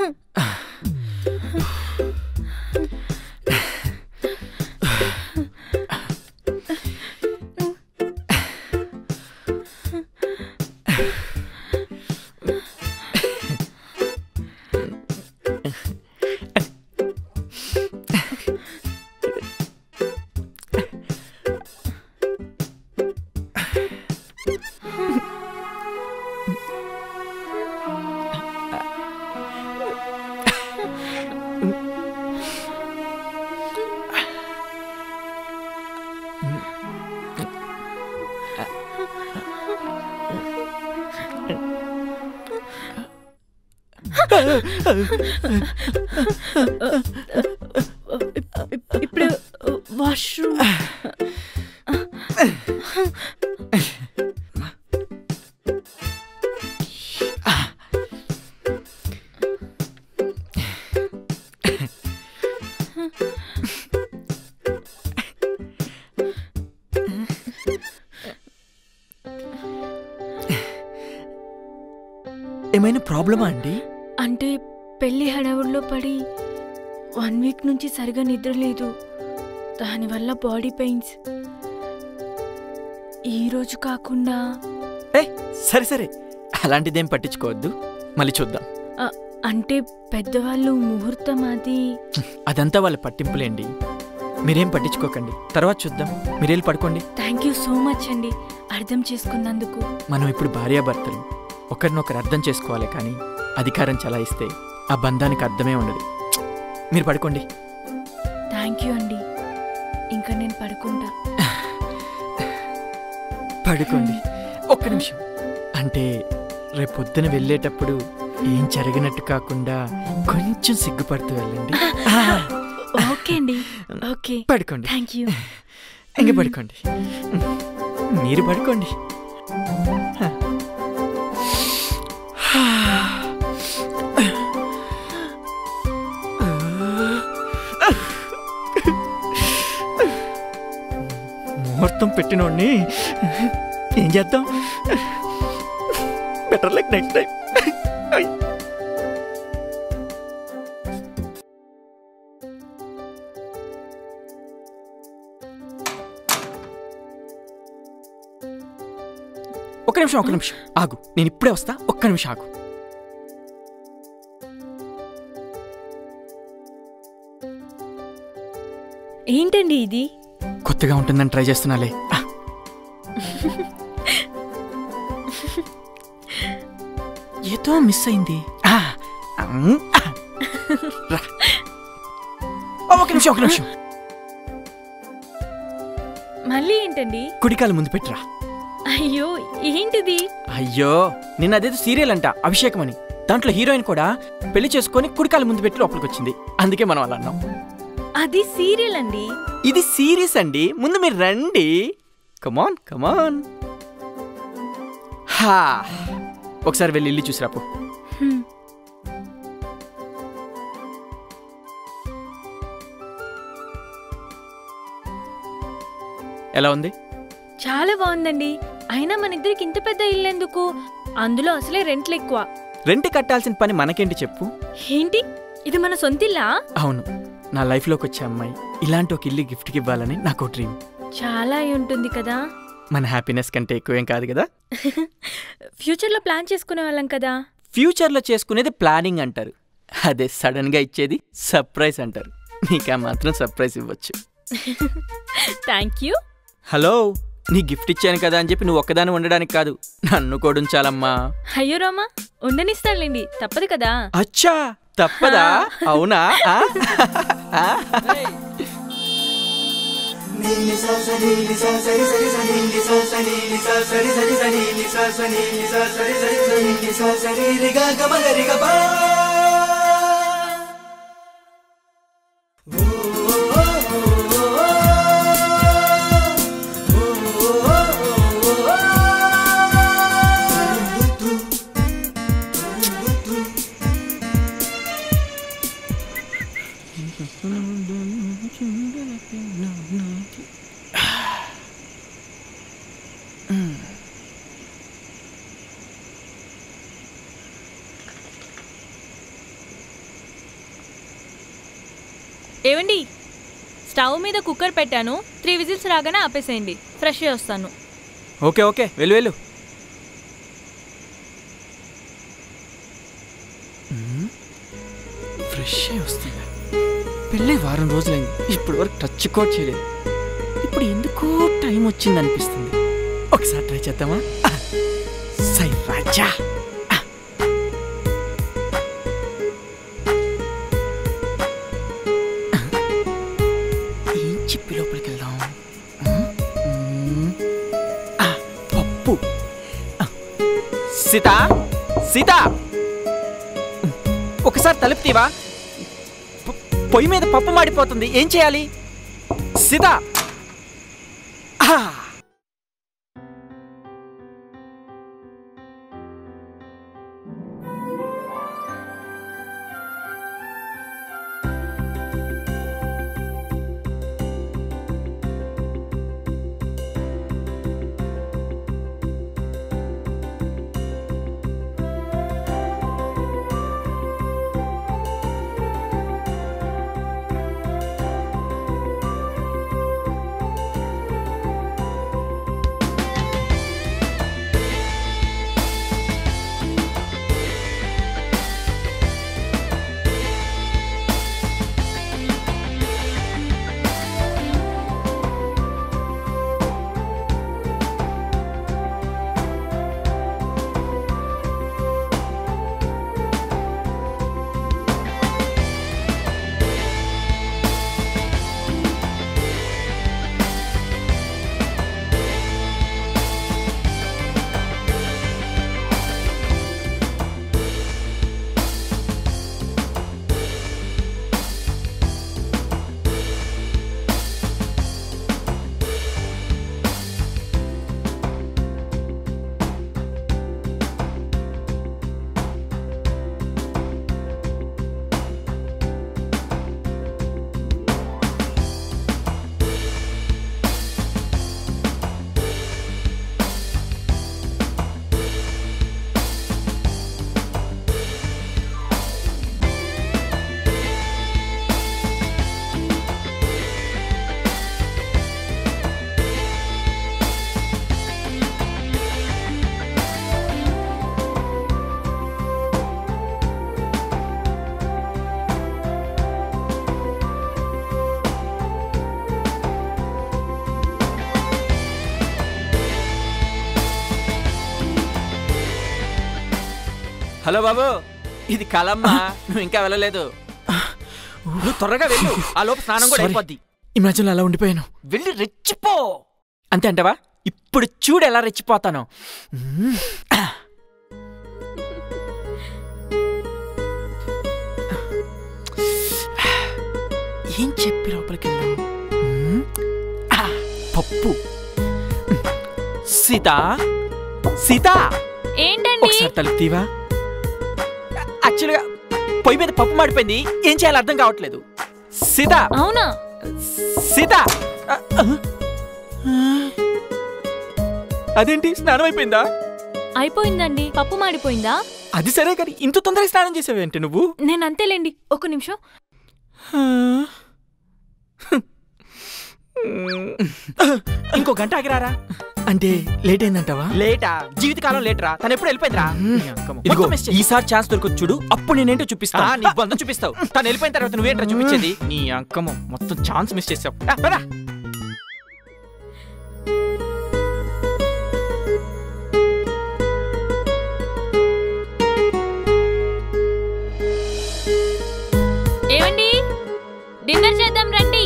ఇప్పుడు వాష్రూమ్ ఏమైనా ప్రాబ్లమా అండి అంటే పెళ్లి హడావుల్లో పడి వన్ వీక్ నుంచి సరిగా నిద్ర లేదు దానివల్ల బాడీ పెయిన్స్ ఈ రోజు కాకుండా ఏ సరే సరే అలాంటిదేం పట్టించుకోవద్దు మళ్ళీ చూద్దాం ఆ, అంటే పెద్దవాళ్ళు ముహూర్తం అది అదంతా వాళ్ళ పట్టింపులేండి మీరేం పట్టించుకోకండి తర్వాత చూద్దాం మీరేళ్ళు పడుకోండి థ్యాంక్ యూ సో మచ్ అండి అర్థం చేసుకున్నందుకు మనం ఇప్పుడు భార్యాభర్తలు ఒకరినొకరు అర్థం చేసుకోవాలి కానీ అధికారం చలాయిస్తే ఆ బంధానికి అర్థమే ఉండదు మీరు పడుకోండి థ్యాంక్ యూ అండి ఇంకా నేను పడుకుంటా పడుకోండి ఒక్క నిమిషం అంటే రేపు పొద్దున వెళ్ళేటప్పుడు ఏం జరిగినట్టు కాకుండా కొంచెం సిగ్గుపడుతూ వెళ్ళండి ఓకే అండి ఓకే పడుకోండి థ్యాంక్ యూ ఇంక పడుకోండి మీరు పడుకోండి ముహూర్తం పెట్టినోడిని ఏం చేద్దాం బెటర్ లైక్ నెక్స్ట్ టైం ఒక్క నిమిషం ఒక్క నిమిషం ఆగు నేను ఇప్పుడే వస్తా ఒక్క నిమిషం ఆగు ఏంటండి ఇది కొత్తగా ఉంటుందని ట్రై చేస్తున్నాలే ఆ. ఏదో మిస్ అయింది ఆ, అమ్, ఆ. రా. ఓ, ఒక నిమిషం ఒక నిమిషం మళ్ళీ ఏంటండి కుడికాలు ముందు పెట్టరా అయ్యో ఏంటిది అయ్యో నిన్న అదేదో సీరియల్ అంట అభిషేకం అని దాంట్లో హీరోయిన్ కూడా పెళ్లి చేసుకొని కుడికాలు ముందు పెట్టి లోపలికి వచ్చింది అందుకే మనం అలా అన్నాం అది సీరియల్ అండి ఇది సీరియస్ అండి ముందు మీరు రండి కమాన్ కమాన్ హా ఒకసారి వెళ్ళి ఇల్లు చూసిరాపు హ్మ్. ఎలా ఉంది చాలా బాగుందండి అయినా మన ఇద్దరికి ఇంత పెద్ద ఇల్లు ఎందుకు అందులో అసలే రెంట్లు ఎక్కువ రెంట్ కట్టాల్సిన పని మనకేంటి చెప్పు ఏంటి ఇది మన సొంతిల్లా అవును నా లైఫ్లోకి వచ్చే అమ్మాయి ఇలాంటి ఒక ఇల్లు గిఫ్ట్కి ఇవ్వాలని నాకు డ్రీమ్ చాలా అయి ఉంటుంది కదా మన హ్యాపీనెస్ కంటే ఎక్కువేం కాదు కదా ఫ్యూచర్లో ప్లాన్ చేసుకునే వాళ్ళం కదా ఫ్యూచర్లో చేసుకునేది ప్లానింగ్ అంటారు అదే సడన్గా ఇచ్చేది సర్ప్రైజ్ అంటారు నీకా మాత్రం సర్ప్రైజ్ ఇవ్వచ్చు థ్యాంక్ యూ హలో నీ గిఫ్ట్ ఇచ్చాను కదా అని చెప్పి నువ్వు ఒక్కదాని ఉండడానికి కాదు నన్ను కూడా ఉంచాలమ్మా అయ్యో రామా ఉండనిస్తానులేండి తప్పదు కదా అచ్చా తప్పదా అవునా ఆ? ఆ? ఏవండి స్టవ్ మీద కుక్కర్ పెట్టాను త్రీ విజిల్స్ రాగానే ఆపేసేయండి ఫ్రెష్ వస్తాను ఓకే ఓకే వెళ్ళు వెళ్ళు మ్మ్. ఫ్రెష్ అయి వస్తుందా పెళ్ళి వారం రోజులైంది ఇప్పటి వరకు టచ్ కూడా చేయలేదు ఇప్పుడు ఎందుకో టైం వచ్చింది అనిపిస్తుంది ఒకసారి ట్రై చేద్దామా ఆ, సై రాజా ఆ. ఏం చెప్పి లోపలికి వెళ్దాం మ్మ్. మ్మ్. ఆ, పప్పు ఆ. సీత సీత ఒకసారి తలుపు తీవా పొ- పొయ్యి మీద పప్పు మాడిపోతుంది ఏం చేయాలి సీత ఆ! హలో బాబు ఇది కలమ్మా నువ్వు ఇంకా వెళ్ళలేదు నువ్వు త్వరగా వెళ్ళు ఆ లోపు స్నానం కూడా Sorry. అయిపోద్ది ఇమాజిన్ అలా ఉండిపోయాను వెళ్ళి రెచ్చిపో అంతే అంటవా ఇప్పుడు చూడు ఎలా రెచ్చిపోతాను మ్మ్. ఏం చెప్పి లోపలికి వెళ్దాం మ్మ్. ఆ, పప్పు సీత సీత ఏంటండి ఒకసారి తలుపు తీవా యాక్చువల్గా పొయ్యి మీద పప్పు మాడిపోయింది ఏం చేయాలో అర్థం కావట్లేదు సీత అవునా సీత ఆ, ఆ. అదేంటి స్నానం అయిపోయిందా అయిపోయిందండి పప్పు మాడిపోయిందా అది సరే కానీ ఇంత తొందరగా స్నానం చేసావేంటి నువ్వు నేను అంతేలేండి ఒక నిమిషం ఇంకో గంట ఆగిరారా అంటే లేట్ అయిందంటావా లేటా జీవితకాలం లేటరా తను ఎప్పుడు వెళ్ళిపోయిందిరా ఇదిగో మొత్తం miss చేయి. ఈసారి ఛాన్స్ దొరకొచ్చు చూడు అప్పుడు నేనేంటో చూపిస్తా ఆ, నీ బంధం చూపిస్తావు తను వెళ్ళిపోయిన తర్వాత నువ్వేంట్రా చూపించేది నీ అంకము మొత్తం ఛాన్స్ మిస్ చేసావు రా, రా. ఏమండి డిన్నర్ చేద్దాం రండి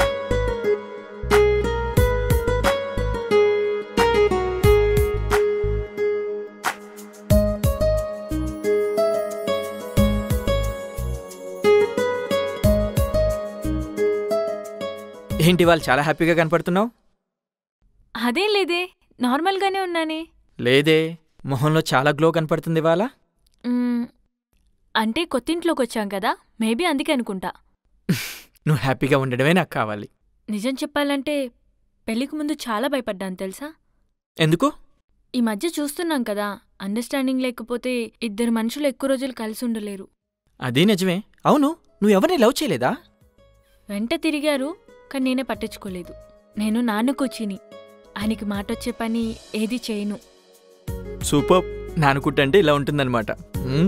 ఏంటి వాళ్ళు చాలా హ్యాపీగా కనపడుతున్నావు అదేం లేదే నార్మల్గానే ఉన్నానే లేదే మొహంలో చాలా గ్లో కనపడుతుంది ఇవాళ మ్మ్, అంటే కొత్తింట్లోకి వచ్చాం కదా మేబీ అందుకే అనుకుంటా నువ్వు హ్యాపీగా ఉండడమే నాకు కావాలి నిజం చెప్పాలంటే పెళ్లికి ముందు చాలా భయపడ్డాను తెలుసా ఎందుకు ఈ మధ్య చూస్తున్నాం కదా అండర్స్టాండింగ్ లేకపోతే ఇద్దరు మనుషులు ఎక్కువ రోజులు కలిసి ఉండలేరు అదే నిజమే అవును నువ్వు ఎవరిని లవ్ చేయలేదా వెంట తిరిగారు కానీ నేనే పట్టించుకోలేదు నేను నాన్న కూర్చిని ఆయనకి మాటొచ్చే పని ఏది చేయను సూపర్ నానుకుంటే ఇలా ఉంటుందన్నమాట మ్మ్.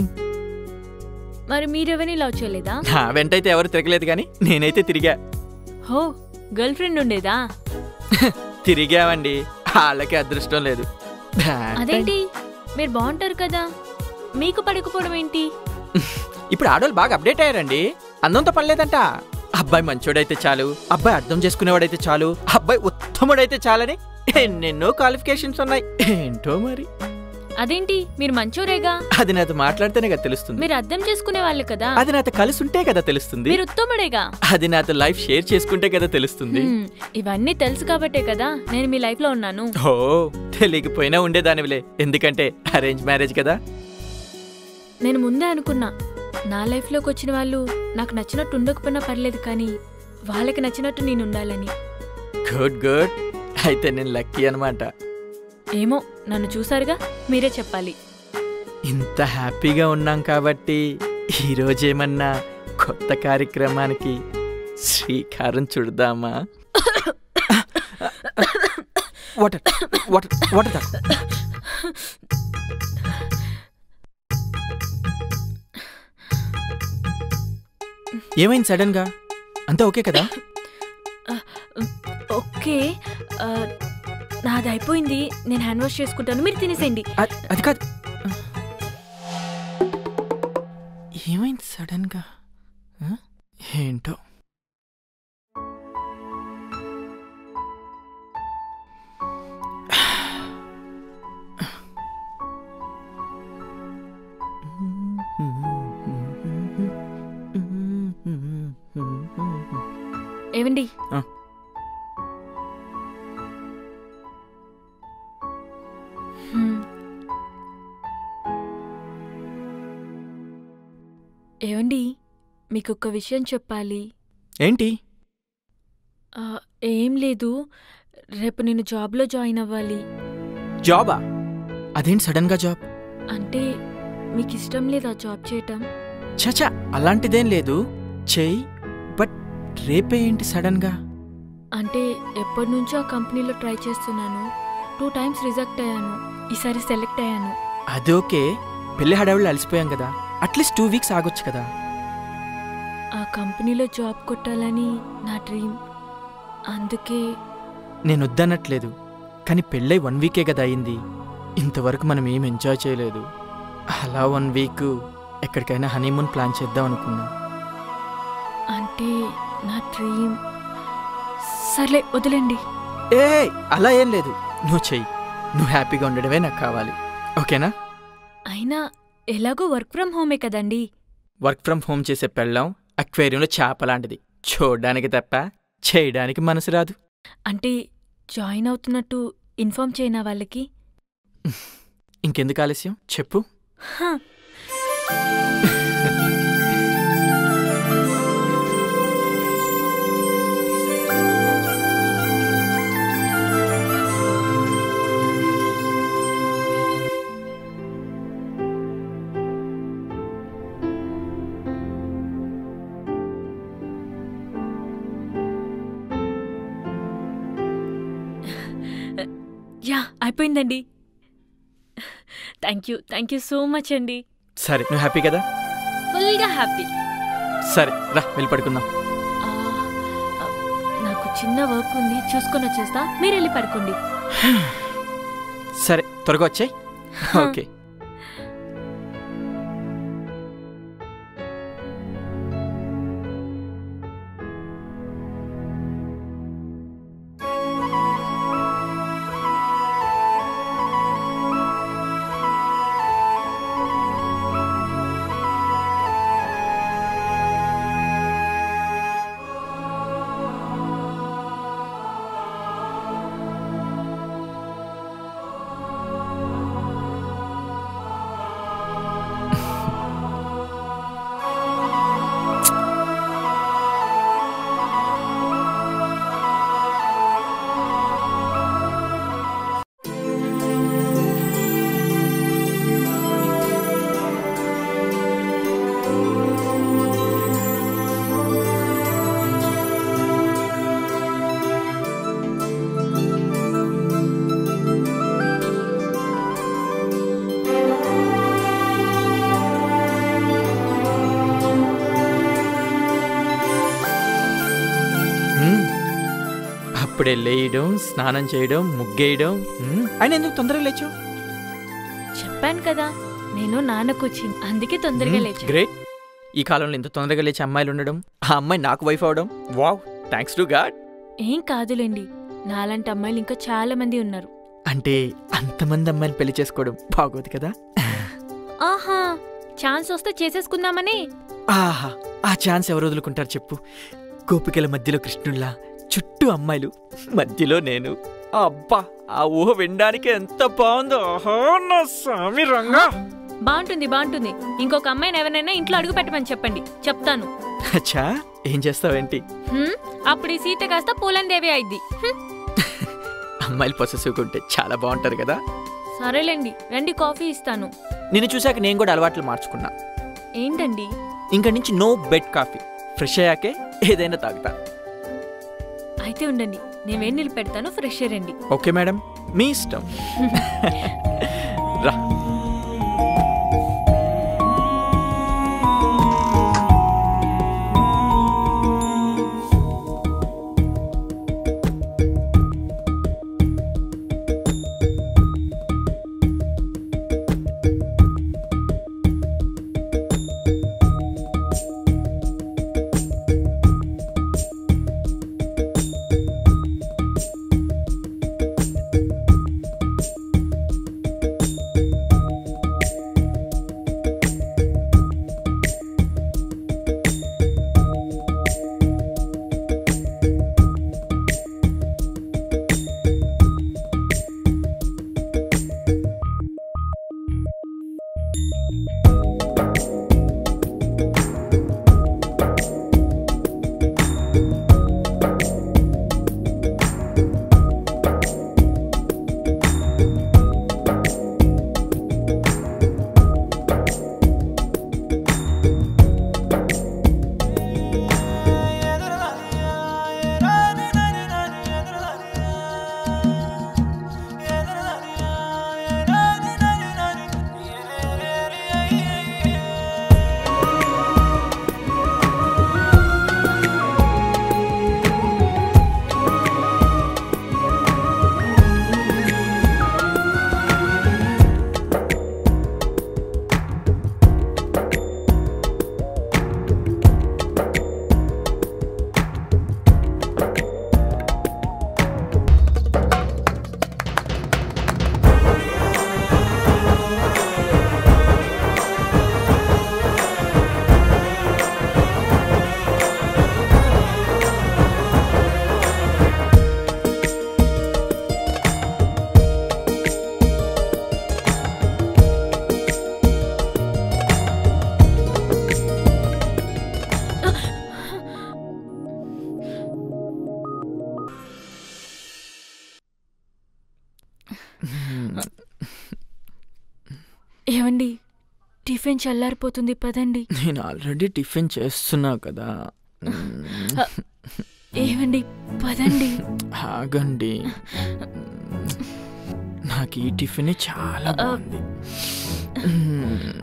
మరి మీరెవరిని లవ్ చేయలేదా నా వెంటైతే ఎవరు తిరగలేదు కానీ నేనైతే తిరిగా హో గర్ల్ ఫ్రెండ్ ఉండేదా తిరిగావండి వాళ్ళకి అదృష్టం లేదు అదేంటి మీరు బాగుంటారు కదా మీకు పడకపోవడం ఏంటి ఇప్పుడు ఆడవాళ్ళు బాగా అప్డేట్ అయ్యారండి అందంతో పడలేదంట అబ్బాయి మంచోడైతే చాలు అబ్బాయి అర్థం చేసుకునేవాడైతే చాలు అబ్బాయి ఉత్తముడైతే చాలని ఎన్నెన్నో క్వాలిఫికేషన్స్ ఉన్నాయి ఏంటో మరి అదేంటి మీరు మంచోరేగా అది నాతో మాట్లాడితేనే కదా తెలుస్తుంది మీరు అర్థం చేసుకునే వాళ్ళు కదా అది నాతో కలిసి ఉంటే కదా తెలుస్తుంది మీరు ఉత్తముడేగా అది నాతో లైఫ్ షేర్ చేసుకుంటే కదా తెలుస్తుంది హ్మ్, ఇవన్నీ తెలుసు కాబట్టే కదా నేను మీ లైఫ్ లో ఉన్నాను ఓ తెలియకపోయినా ఉండేదానివిలే ఎందుకంటే అరేంజ్ మ్యారేజ్ కదా నేను ముందే అనుకున్నా నా లైఫ్లోకి వచ్చిన వాళ్ళు నాకు నచ్చినట్టు ఉండకపోయినా పర్లేదు కానీ వాళ్ళకి నచ్చినట్టు నేను ఉండాలని గుడ్ గుడ్ అయితే నేను లక్కీ అనమాట ఏమో నన్ను చూసారుగా మీరే చెప్పాలి ఇంత హ్యాపీగా ఉన్నాం కాబట్టి ఈరోజేమన్నా కొత్త కార్యక్రమానికి శ్రీకారం చుడదామా వాటర్ వాటర్ వాటర్ ఏమైంది సడన్ గా అంతా ఓకే కదా ఓకే ఆ, నాది అయిపోయింది నేను హ్యాండ్ వాష్ చేసుకుంటాను మీరు తినేసేయండి అ- అది కాదు ఏమైంది సడన్ గా ఆ? ఏంటో ఏవండి ఆ. హ్మ్. ఏవండి మీకు ఒక విషయం చెప్పాలి ఏంటి ఆ, ఏం లేదు రేపు నేను జాబ్లో జాయిన్ అవ్వాలి జాబా అదేంటి సడన్ గా జాబ్ అంటే మీకు ఇష్టం లేదా జాబ్ చేయటం చచా అలాంటిదేం లేదు చెయ్యి బట్ రేపే ఏంటి సడన్ గా అంటే ఎప్పటి నుంచో ఆ కంపెనీలో ట్రై చేస్తున్నాను టూ టైమ్స్ రిజెక్ట్ అయ్యాను ఈసారి సెలెక్ట్ అయ్యాను అది ఓకే పెళ్లి హడావిళ్ళు అలసిపోయాం కదా అట్లీస్ట్ టూ వీక్స్ ఆగొచ్చు కదా ఆ కంపెనీలో జాబ్ కొట్టాలని నా డ్రీమ్ అందుకే నేను వద్దనట్లేదు కానీ పెళ్ళై వన్ వీకే కదా అయింది ఇంతవరకు మనం ఏం ఎంజాయ్ చేయలేదు అలా వన్ వీక్ ఎక్కడికైనా హనీమూన్ ప్లాన్ చేద్దాం అనుకున్నా అంటే నా డ్రీమ్ సర్లే వదిలేండి ఏ అలా ఏం లేదు నువ్వు చెయ్యి నువ్వు హ్యాపీగా ఉండడమే నాకు కావాలి ఓకేనా అయినా ఎలాగో వర్క్ ఫ్రమ్ హోమే కదండి వర్క్ ఫ్రమ్ హోమ్ చేసే పెళ్ళం అక్వేరియంలో చేప లాంటిది చూడడానికి తప్ప చేయడానికి మనసు రాదు అంటే జాయిన్ అవుతున్నట్టు ఇన్ఫార్మ్ చేయనా వాళ్ళకి ఇంకెందుకు ఆలస్యం చెప్పు హ, యా అయిపోయిందండి thank you thank you so much అండి సరే నువ్వు హ్యాపీ కదా ఫుల్గా హ్యాపీ సరే రా వెళ్ళి పడుకుందాం నాకు చిన్న వర్క్ ఉంది చూసుకొని వచ్చేస్తా మీరు వెళ్ళి పడుకోండి సరే త్వరగా వచ్చాయి ఓకే మ్మ్. అప్పుడే లేయడం స్నానం చేయడం ముగ్గేయడం మ్మ్. ఆయన ఎందుకు తొందరగా లేచావు చెప్పాను కదా నేను నాన్నకు వచ్చింది అందుకే తొందరగా లేచా గ్రేట్ ఈ కాలంలో ఇంత తొందరగా లేచే అమ్మాయిలు ఉండడం ఆ అమ్మాయి నాకు వైఫ్ అవడం వావ్ థ్యాంక్స్ టు గాడ్ ఏం కాదులేండి నాలాంటి అమ్మాయిలు ఇంకా చాలా మంది ఉన్నారు అంటే అంతమంది అమ్మాయిలు పెళ్లి చేసుకోవడం బాగోదు కదా ఆహా ఛాన్స్ వస్తే చేసేసుకుందామని ఆహా ఆ ఛాన్స్ ఎవరు వదులుకుంటారు చెప్పు గోపికల మధ్యలో కృష్ణుల్లా చుట్టూ అమ్మాయిలు మధ్యలో నేను అబ్బా ఆ ఊహ వినడానికి ఎంత బాగుందో ఆహా, నా స్వామి రంగా బాగుంటుంది బాగుంటుంది ఇంకొక అమ్మాయిని ఎవరైనా ఇంట్లో అడుగు పెట్టమని చెప్పండి చెప్తాను అచ్చా ఏం చేస్తావేంటి హ్మ్? అప్పుడు ఈ సీత కాస్త పూలందేవి అయిద్ది హ్మ్. అమ్మాయిలు పొసెసివ్గా ఉంటే చాలా బాగుంటారు కదా సరేలేండి రండి కాఫీ ఇస్తాను నిన్ను చూశాక నేను కూడా అలవాట్లు మార్చుకున్నా ఏంటండి ఇంక నుంచి నో బెడ్ కాఫీ ఫ్రెష్ అయ్యాకే ఏదైనా తాగుతా అయితే ఉండండి నేను వేడి నీళ్ళు పెడతాను ఫ్రెష్ రండి ఓకే మేడం మీ ఇష్టం రా ఏమండి టిఫిన్ చల్లారిపోతుంది పదండి నేను ఆల్రెడీ టిఫిన్ చేస్తున్నా కదా ఏమండి పదండి ఆగండి నాకు ఈ టిఫిన్ చాలా బాగుంది మ్మ్.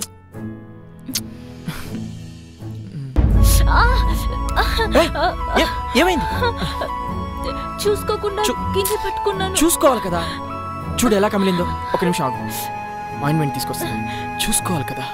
ఏ- ఏమైంది చూసుకోకుండా కింద పట్టుకున్నాను చూసుకోవాలి కదా చూడు ఎలా కమిలిందో ఒక నిమిషం ఆగు ఆయింట్మెంట్ తీసుకొస్తాను చూసుకోవాలి కదా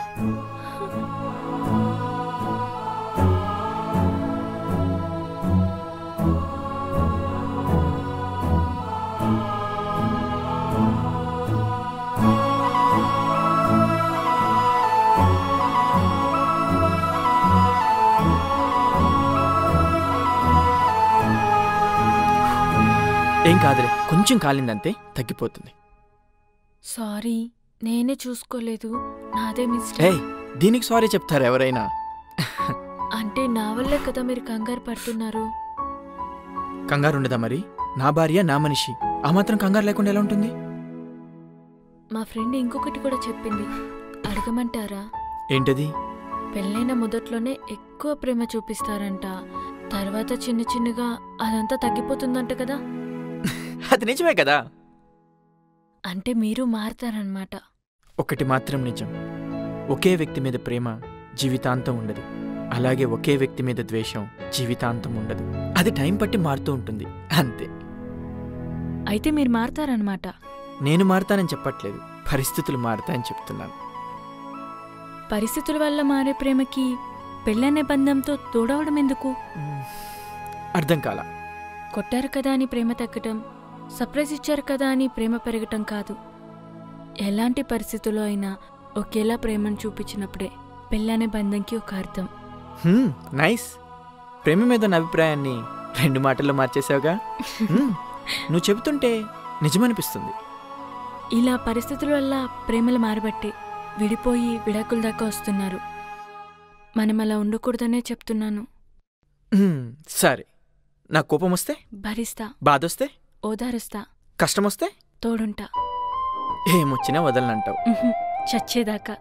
ఏం కాదులే కొంచెం కాలిందంతే తగ్గిపోతుంది సారీ నేనే చూసుకోలేదు నాదే ఏయ్ మిస్టేక్ దీనికి సారీ చెప్తారు ఎవరైనా అంటే నా వల్లే కదా మీరు కంగారు పడుతున్నారు కంగారు ఉండదా మరి నా భార్య నా మనిషి ఆ మాత్రం కంగారు లేకుండా ఎలా ఉంటుంది మా ఫ్రెండ్ ఇంకొకటి కూడా చెప్పింది అడగమంటారా ఏంటది పెళ్ళైన మొదట్లోనే ఎక్కువ ప్రేమ చూపిస్తారంట తర్వాత చిన్న చిన్నగా అదంతా తగ్గిపోతుందంట కదా అది నిజమే కదా అంటే మీరు మారతారనమాట ఒకటి మాత్రం నిజం ఒకే వ్యక్తి మీద ప్రేమ జీవితాంతం ఉండదు అలాగే ఒకే వ్యక్తి మీద ద్వేషం జీవితాంతం ఉండదు అది టైం పట్టి మారుతూ ఉంటుంది అంతే అయితే మీరు మారతారనమాట నేను మారుతానని చెప్పట్లేదు పరిస్థితులు మారుతాయని చెప్తున్నాను పరిస్థితుల వల్ల మారే ప్రేమకి పెళ్ళనే బంధంతో తోడవడం ఎందుకు అర్థం కాల కొట్టారు కదా అని ప్రేమ తగ్గటం సర్ప్రైజ్ ఇచ్చారు కదా అని ప్రేమ పెరగటం కాదు ఎలాంటి పరిస్థితుల్లో అయినా ఒకేలా ప్రేమను చూపించినప్పుడే పెళ్ళనే బంధంకి ఒక అర్థం హ్మ్, నైస్ ప్రేమ మీద ఉన్న అభిప్రాయాన్ని రెండు మాటల్లో మార్చేసావుగా హ్మ్, నువ్వు చెబుతుంటే నిజమనిపిస్తుంది ఇలా పరిస్థితుల వల్ల ప్రేమలు మారబట్టే విడిపోయి విడాకుల దాకా వస్తున్నారు మనం అలా ఉండకూడదనే చెప్తున్నాను హ్మ్, సరే నా కోపం వస్తే భరిస్తా బాధ వస్తే ఓదారుస్తా కష్టం వస్తే తోడుంటా ఏమొచ్చినా వదలనంటావు ఉహుం, చచ్చేదాకా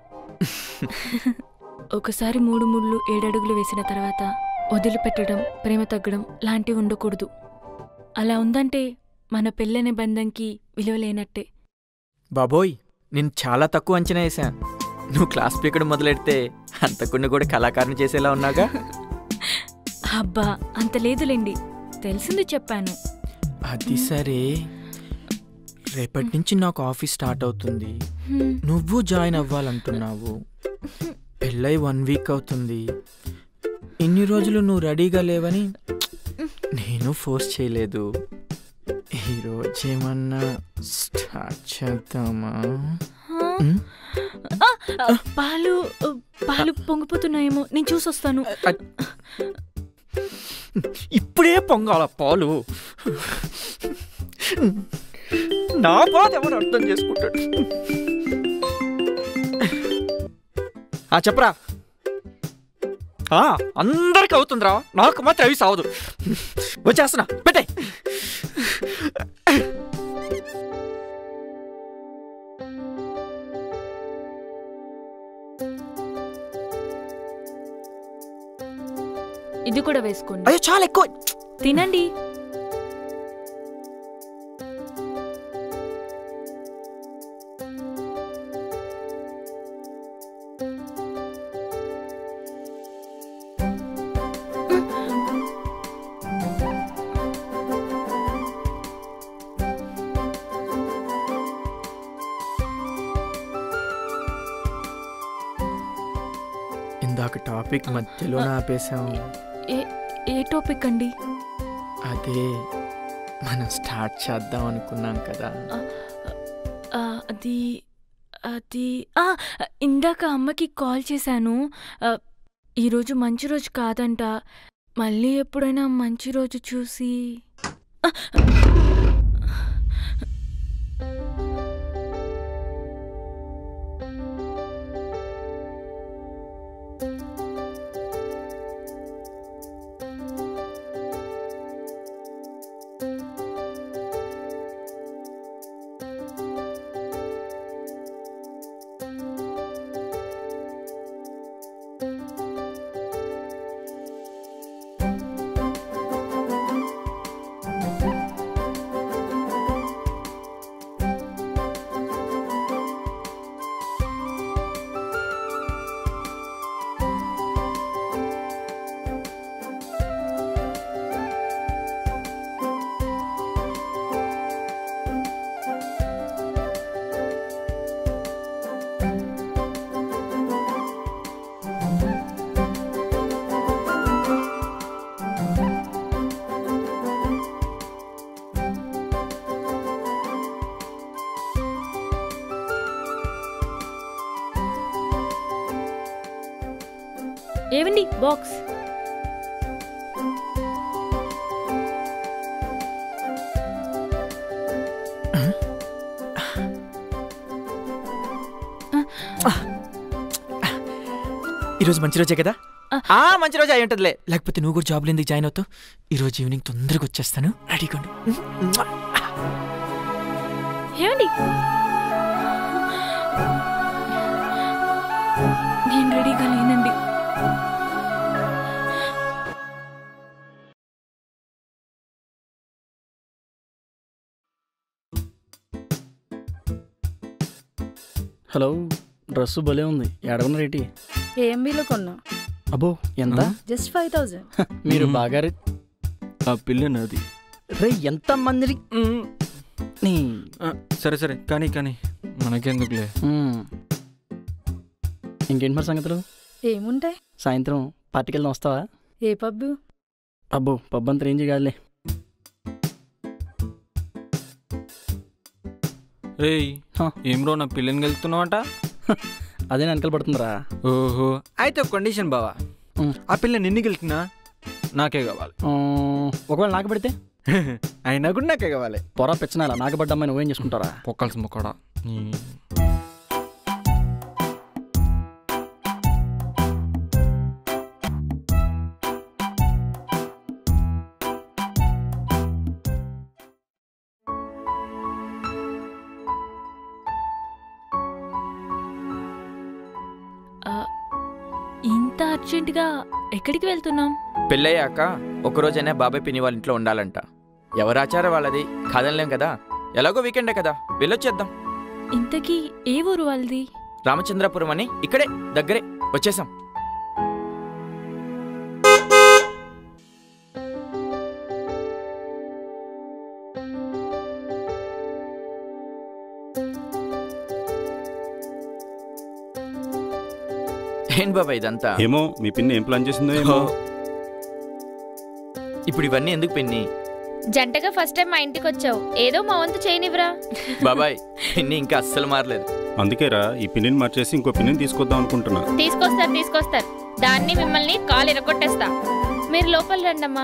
ఒకసారి మూడు ముళ్ళు ఏడడుగులు వేసిన తర్వాత వదిలిపెట్టడం ప్రేమ తగ్గడం లాంటివి ఉండకూడదు అలా ఉందంటే మన పెళ్ళనే బంధంకి విలువ లేనట్టే బాబోయ్ నేను చాలా తక్కువ అంచనా వేసా నువ్వు క్లాస్ పీకడం మొదలెడితే అంతకుండా కూడా కళాకారుని చేసేలా ఉన్నాగా అబ్బా అంత లేదులేండి తెలిసింది చెప్పాను అది సరే రేపటి నుంచి నాకు ఆఫీస్ స్టార్ట్ అవుతుంది హ్మ్. నువ్వు జాయిన్ అవ్వాలంటున్నావు పెళ్ళై వన్ వీక్ అవుతుంది ఇన్ని రోజులు నువ్వు రెడీగా లేవని నేను ఫోర్స్ చేయలేదు ఈరోజు ఏమన్నా స్టార్ట్ చేద్దామా ఉమ్, ఆ, ఆ, పాలు ఆ, పాలు పొంగిపోతున్నాయేమో నేను చూసొస్తాను ఇప్పుడే పొంగాల పాలు నా బాధ ఎవరు అర్థం చేసుకుంటాడు ఆ చెప్పరా ఆ, అందరికి అవుతుందిరా నాకు మాత్రం అవి సావదు వచ్చేస్తున్నా పెట్టే ఇది కూడా వేసుకోండి అయ్యో చాలా ఎక్కువ తినండి ఇందాక టాపిక్ మధ్యలో ఆపేశాం ఏ ఏ టాపిక్ అండి అదే మనం స్టార్ట్ చేద్దాం అనుకున్నాం కదా ఆ, అది అది ఆ, ఇందాక అమ్మకి కాల్ చేశాను ఆ, ఈరోజు మంచి రోజు కాదంట మళ్ళీ ఎప్పుడైనా మంచి రోజు చూసి ఆ, ఏవండి బాక్స్ ఈరోజు మంచి రోజే కదా ఆ మంచి రోజే అయి ఉంటుందిలే లేకపోతే నువ్వు కూడా జాబ్లో ఎందుకు జాయిన్ అవుతావు ఈరోజు ఈవినింగ్ తొందరగా వచ్చేస్తాను రెడీగా ఉండు ఏమండి నేను రెడీగా లేనండి హలో డ్రెస్ భలే ఉంది ఎడగన రేటి ఏఎంబీలో కొన్నా అబ్బో ఎంత జస్ట్ ఫైవ్ థౌజండ్ మీరు బాగా రే- ఆ పిల్ల నాది రే ఎంత మంది నీ ఆ, సరే సరే కానీ కానీ మనకెందుకులే మ్మ్. ఇంకేంటి మరి సంగతులు ఏముంటాయి సాయంత్రం పార్టీకి వెళ్దాం వస్తావా ఏ పబ్బు అబ్బో పబ్బు అంత రేంజ్ కాదులే రేయ్ హ. ఏం రో నా పిల్లని వెళ్తున్నావట అదే వెనకాల పడుతుందిరా ఓహో అయితే ఒక కండిషన్ బావా ఉమ్. ఆ పిల్ల నిన్ను గెలుతున్నా నాకే కావాలి ఆ, ఒకవేళ నాకు పడితే అయినా కూడా నాకే కావాలి పొర పెచ్చనాల నాకు పడ్డ అమ్మాయి నువ్వేం చేసుకుంటారా పొక్కల్సి మొక్కడా ఆ, ఇంత అర్జెంటుగా ఎక్కడికి వెళ్తున్నాం పెళ్ళయ్యాక ఒకరోజైనా బాబాయ్ పిన్ని వాళ్ళ ఇంట్లో ఉండాలంట ఎవరి ఆచారం వాళ్ళది కాదనలేం కదా ఎలాగో వీకెండే కదా వెళ్ళొచ్చేద్దాం ఇంతకీ ఏ ఊరు వాళ్ళది రామచంద్రపురం అని ఇక్కడే దగ్గరే వచ్చేసాం ఏం బాబా ఇదంతా ఏమో మీ పిన్ని ఏం ప్లాన్ చేసిందో ఏమో ఇప్పుడు ఇవన్నీ ఎందుకు పిన్ని జంటగా ఫస్ట్ టైం మా ఇంటికి వచ్చావు ఏదో మా వంతు చేయనివ్వరా బాబాయ్ పిన్ని ఇంకా అస్సలు మారలేదు అందుకేరా ఈ పిన్నిని మార్చేసి ఇంకో పిన్నిని తీసుకొద్దాం అనుకుంటున్నా తీసుకొస్తారు తీసుకొస్తారు దాన్ని మిమ్మల్ని కాలు ఎరగొట్టేస్తా మీరు లోపల రండమ్మా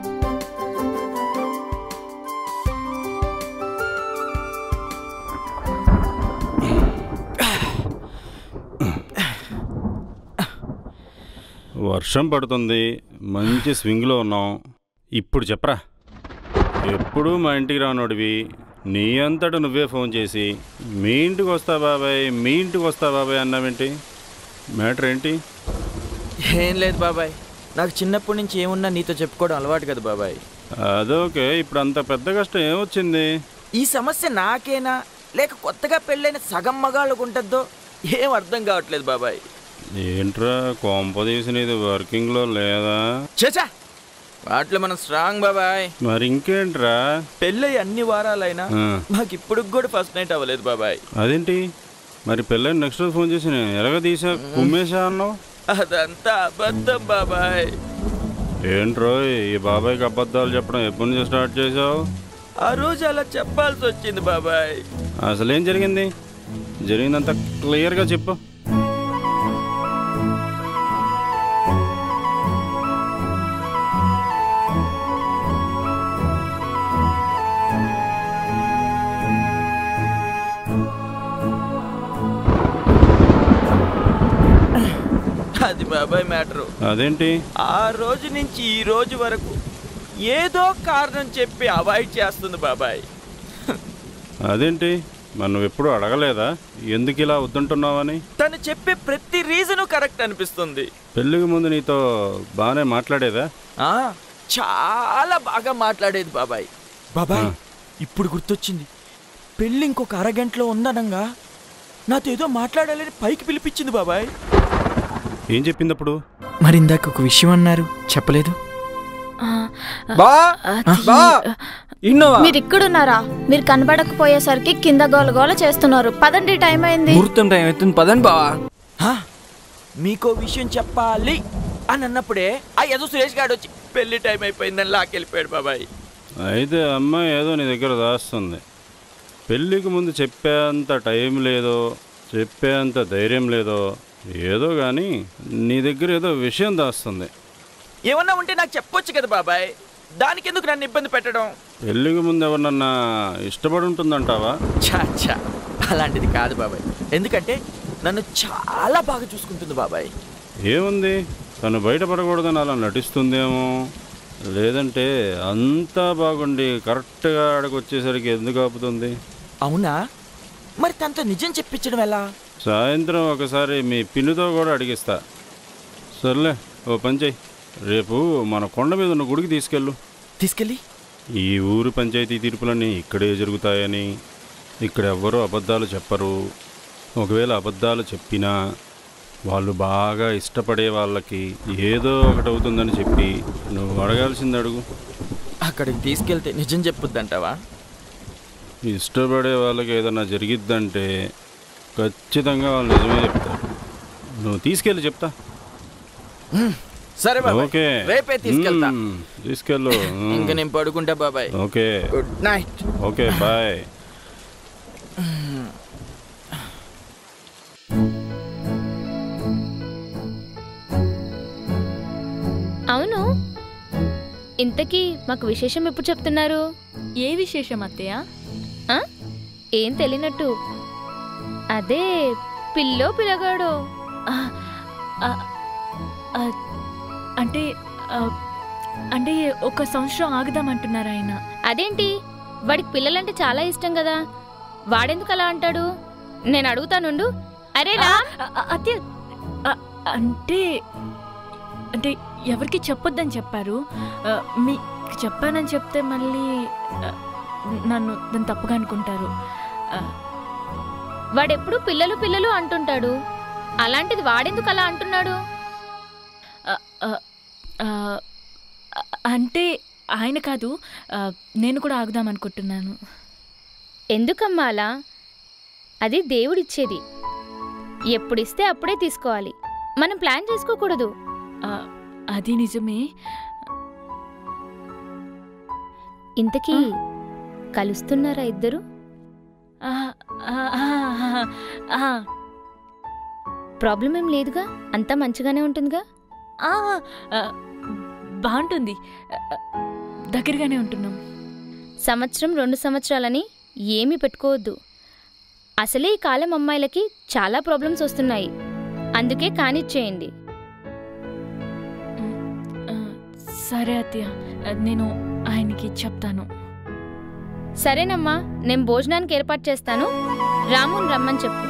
వర్షం పడుతుంది మంచి స్వింగ్లో ఉన్నాం ఇప్పుడు చెప్పరా ఎప్పుడు మా ఇంటికి రానోడివి నీ అంతట నువ్వే ఫోన్ చేసి మీ ఇంటికి వస్తా బాబాయ్ మీ ఇంటికి వస్తా బాబాయ్ అన్నావేంటి మ్యాటర్ ఏంటి ఏం లేదు బాబాయ్ నాకు చిన్నప్పటి నుంచి ఏమున్నా నీతో చెప్పుకోవడం అలవాటు కదా బాబాయ్ అదోకే ఇప్పుడు అంత పెద్ద కష్టం ఏమొచ్చింది ఈ సమస్య నాకేనా లేక కొత్తగా పెళ్ళైన సగం మగాళ్ళకు ఉంటుందో ఏం అర్థం కావట్లేదు బాబాయ్ ఏంట్రా కొంపదీసి నీది వర్కింగ్లో లేదా చేచా వాటిలో మనం స్ట్రాంగ్ బాబాయ్ మరి ఇంకేంట్రా పెళ్ళై అన్ని వారాలైనా ఆ. మాకు ఇప్పుడు కూడా ఫస్ట్ నైట్ అవ్వలేదు బాబాయ్ అదేంటి మరి పెళ్ళని నెక్స్ట్ రోజు ఫోన్ చేసి నేను ఎలాగ తీసా కుమ్మేశా అన్నావు అదంతా అబద్ధం బాబాయ్ ఏంట్రో ఈ బాబాయ్కి అబద్ధాలు చెప్పడం ఎప్పటి నుంచి స్టార్ట్ చేసావు ఆ రోజు అలా చెప్పాల్సి వచ్చింది బాబాయ్ అసలు ఏం జరిగింది జరిగిందంతా క్లియర్గా చెప్పు అది బాబాయ్ మ్యాటరు అదేంటి ఆ రోజు నుంచి ఈ రోజు వరకు ఏదో కారణం చెప్పి అవాయిడ్ చేస్తుంది బాబాయ్ అదేంటి మరి నువ్వు ఎప్పుడు అడగలేదా ఎందుకు ఇలా వద్దుంటున్నావని తను చెప్పే ప్రతి రీజను కరెక్ట్ అనిపిస్తుంది పెళ్ళికి ముందు నీతో బాగానే మాట్లాడేదా ఆ చాలా బాగా మాట్లాడేది బాబాయ్ బాబాయ్ ఇప్పుడు గుర్తొచ్చింది పెళ్ళి ఇంకొక అరగంటలో ఉందనంగా నాతో ఏదో మాట్లాడాలని పైకి పిలిపించింది బాబాయ్ ఏం చెప్పింది అప్పుడు మరి ఇందాక ఒక విషయం అన్నారు చెప్పలేదు బా అది- బా ఇన్నోవా మీరు ఇక్కడున్నారా మీరు కనబడకపోయేసరికి కింద గోలగోల చేస్తున్నారు పదండి టైం అయింది ముహూర్తం టైం అవుతుంది పదండి బావా హా, మీకో విషయం చెప్పాలి అని అన్నప్పుడే ఆ ఏదో సురేష్ గారు వచ్చి పెళ్లి టైం అయిపోయిందని లాకెళ్ళిపోయాడు బాబాయ్ అయితే అమ్మాయి ఏదో నీ దగ్గర దాస్తుంది పెళ్ళికి ముందు చెప్పేంత టైం లేదో చెప్పేంత ధైర్యం లేదో ఏదో కానీ నీ దగ్గర ఏదో విషయం దాస్తుంది ఏమన్నా ఉంటే నాకు చెప్పొచ్చు కదా బాబాయ్ దానికి ఎందుకు నన్ను ఇబ్బంది పెట్టడం పెళ్ళికి ముందు ఎవరినన్నా ఇష్టపడి ఉంటుందంటావా ఛా ఛా అలాంటిది కాదు బాబాయ్ ఎందుకంటే నన్ను చాలా బాగా చూసుకుంటుంది బాబాయ్ ఏముంది తను బయటపడకూడదని అలా నటిస్తుందేమో లేదంటే అంతా బాగుండి కరెక్ట్గా ఆడకు వచ్చేసరికి ఎందుకు ఆపుతుంది అవునా మరి తనతో నిజం చెప్పించడం ఎలా సాయంత్రం ఒకసారి మీ పిన్నితో కూడా అడిగిస్తా సర్లే ఓ పని చెయ్యి రేపు మన కొండ మీద ఉన్న గుడికి తీసుకెళ్ళు తీసుకెళ్ళి ఈ ఊరు పంచాయతీ తీర్పులన్నీ ఇక్కడే జరుగుతాయని ఇక్కడ ఎవ్వరూ అబద్ధాలు చెప్పరు ఒకవేళ అబద్ధాలు చెప్పినా వాళ్ళు బాగా ఇష్టపడే వాళ్ళకి ఏదో ఒకటి అవుతుందని చెప్పి నువ్వు అడగాల్సింది అడుగు అక్కడికి తీసుకెళ్తే నిజం చెప్పుద్దంటావా ఇష్టపడే వాళ్ళకి ఏదైనా జరిగిద్దంటే ఖచ్చితంగా వాళ్ళు నిజమే చెప్తారు నువ్వు తీసుకెళ్ళి చెప్తా సరే బాబాయ్ ఓకే రేపే తీసుకెళ్తా మ్మ్, తీసుకెళ్ళు మ్మ్. ఇంకా నేను పడుకుంటా బాబాయ్ okay good night okay bye అవును ఇంతకీ మాకు విశేషం ఎప్పుడు చెప్తున్నారు ఏ విశేషం అత్తయ్య ఆ? ఏం తెలియనట్టు అదే పిల్లో పిల్లగాడో ఆ, ఆ, ఆ, అంటే ఆ, అంటే ఒక సంవత్సరం ఆగుదామంటున్నారు ఆయన అదేంటి వాడికి పిల్లలంటే చాలా ఇష్టం కదా వాడెందుకు అలా అంటాడు నేను అడుగుతానుండు అరే రా అదే అంటే అంటే ఎవరికి చెప్పొద్దని చెప్పారు ఆ, మీకు చెప్పానని చెప్తే మళ్ళీ ఆ, నన్ను దాన్ని తప్పుగా అనుకుంటారు ఆ, వాడెప్పుడు పిల్లలు పిల్లలు అంటుంటాడు అలాంటిది వాడెందుకు అలా అంటున్నాడు ఆ, ఆ, ఆ, అంటే ఆయన కాదు ఆ, నేను కూడా ఆగుదాం అనుకుంటున్నాను ఎందుకమ్మా అలా అది దేవుడిచ్చేది ఎప్పుడిస్తే అప్పుడే తీసుకోవాలి మనం ప్లాన్ చేసుకోకూడదు ఆ, అది నిజమే ఇంతకీ కలుస్తున్నారా ఇద్దరు ఆ, ఆ, ఆ, ఆ, ఆ, ప్రాబ్లం ఏం లేదుగా అంతా మంచిగానే ఉంటుందిగా ఆ, ఆ, బాగుంటుంది ఆ, దగ్గరగానే ఉంటున్నాం సంవత్సరం రెండు సంవత్సరాలని ఏమీ పెట్టుకోవద్దు అసలే ఈ కాలం అమ్మాయిలకి చాలా ప్రాబ్లమ్స్ వస్తున్నాయి అందుకే కానిచ్చేయండి ఆ, సరే అత్తయ్య ఆ, నేను ఆయనకి చెప్తాను సరేనమ్మా నేను భోజనానికి ఏర్పాటు చేస్తాను రాముని రమ్మని చెప్పు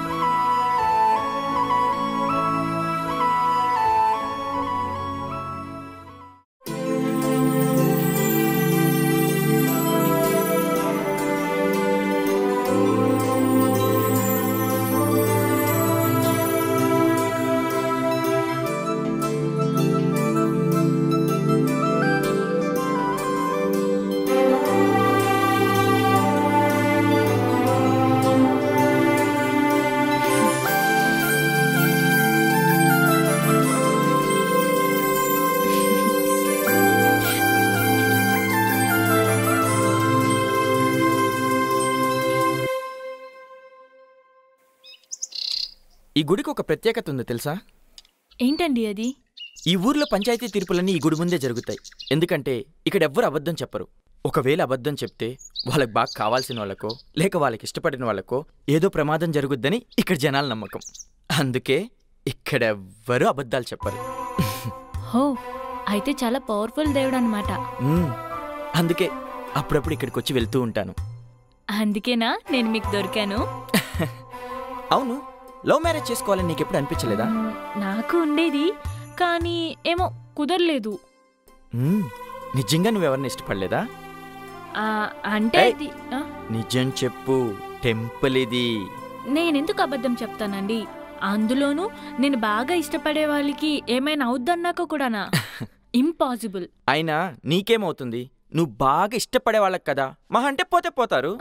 ఈ గుడికి ఒక ప్రత్యేకత ఉంది తెలుసా ఏంటండి అది ఈ ఊర్లో పంచాయతీ తీర్పులన్నీ ఈ గుడి ముందే జరుగుతాయి ఎందుకంటే ఇక్కడ ఎవ్వరు అబద్ధం చెప్పరు ఒకవేళ అబద్ధం చెప్తే వాళ్ళకి బాగా కావాల్సిన వాళ్ళకో లేక వాళ్ళకి ఇష్టపడిన వాళ్ళకో ఏదో ప్రమాదం జరుగుద్దని ఇక్కడ జనాల నమ్మకం అందుకే ఇక్కడ ఎవ్వరూ అబద్ధాలు చెప్పరు హో అయితే చాలా పవర్ఫుల్ దేవుడు అనమాట మ్మ్. అందుకే అప్పుడప్పుడు ఇక్కడికి వచ్చి వెళ్తూ ఉంటాను అందుకేనా నేను మీకు దొరికాను అవును లవ్ మ్యారేజ్ చేసుకోవాలని నీకు ఎప్పుడు అనిపించలేదా నాకు ఉండేది కానీ ఏమో కుదరలేదు మ్మ్. నిజంగా నువ్వెవరిని ఇష్టపడలేదా ఆ, అంటే ఏయ్. ఇది ఆ, నిజం చెప్పు టెంపుల్ ఇది నేనెందుకు అబద్ధం చెప్తానండి అందులోనూ నేను బాగా ఇష్టపడే వాళ్ళకి ఏమైనా అవుద్దన్నాక కూడానా ఇంపాసిబుల్ అయినా నీకేమవుతుంది నువ్వు బాగా ఇష్టపడే వాళ్ళకి కదా మహా అంటే పోతే పోతారు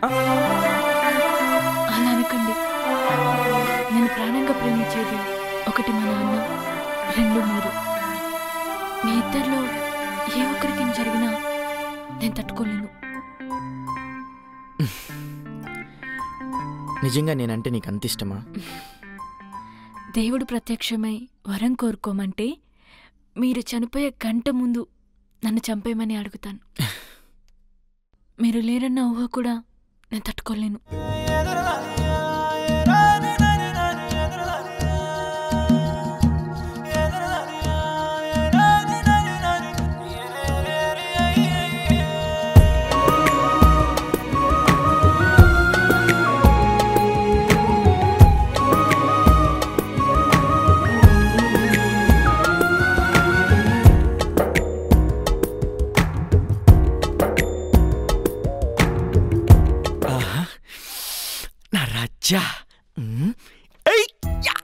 అలా అనకండి నేను ప్రాణంగా ప్రేమించేది ఒకటి మా నాన్న రెండు మీరు మీ ఇద్దరిలో ఏ ఒక్కరికి ఏం జరిగినా నేను తట్టుకోలేను నిజంగా నేనంటే నీకు అంత ఇష్టమా దేవుడు ప్రత్యక్షమై వరం కోరుకోమంటే మీరు చనిపోయే గంట ముందు నన్ను చంపేయమని అడుగుతాను మీరు లేరన్న ఊహ కూడా నేను తట్టుకోలేను ఆహా. నా రాజా మ్మ్. ఏయ్! యా!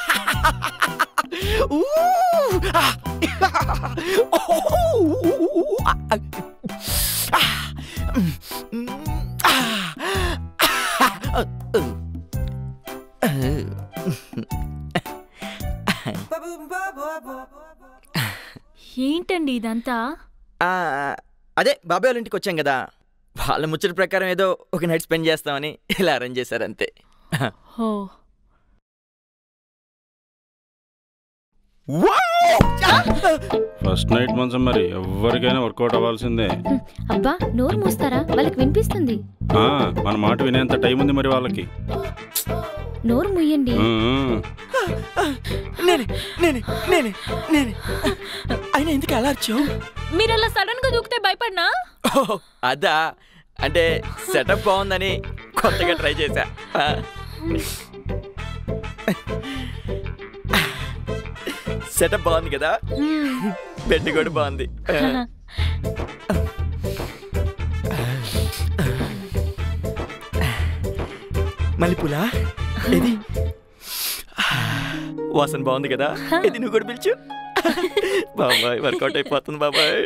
ఊ! ఆ! ఓహో! ఆ! ఆ! మ్మ్. మ్మ్. ఆ! ఆ! ఏంటండి ఇదంతా ఆ, అదే బాబాయ్ వాళ్ళ ఇంటికి వచ్చాం కదా వాళ్ళ ముచ్చట ప్రకారం ఏదో ఒక నైట్ స్పెండ్ చేస్తామని ఇలా అరేంజ్ చేశారు అంతే హో ఫస్ట్ నైట్ మంచం మరి ఎవరికైనా వర్కౌట్ అవ్వాల్సిందే అబ్బా నోరు మూస్తారా వాళ్ళకి వినిపిస్తుంది ఆ, మన మాట వినేంత టైం ఉంది మరి వాళ్ళకి నోరు ముయ్యండి ఉమ్. నేనే నేనే నేనే నేనే అయినా ఎందుకు అలా అరిచావు మీరు అలా సడన్ గా దూకితే భయపడినా ఓహ్, అదా అంటే సెటప్ బాగుందని కొత్తగా ట్రై చేశా ఆ. సెటప్ బాగుంది కదా బెడ్ కూడా బాగుంది ఆ. మల్లెపూలా ఇది వాసన బాగుంది కదా ఇది నువ్వు కూడా పిలిచు బాబాయ్ వర్కౌట్ అయిపోతుంది బాబాయ్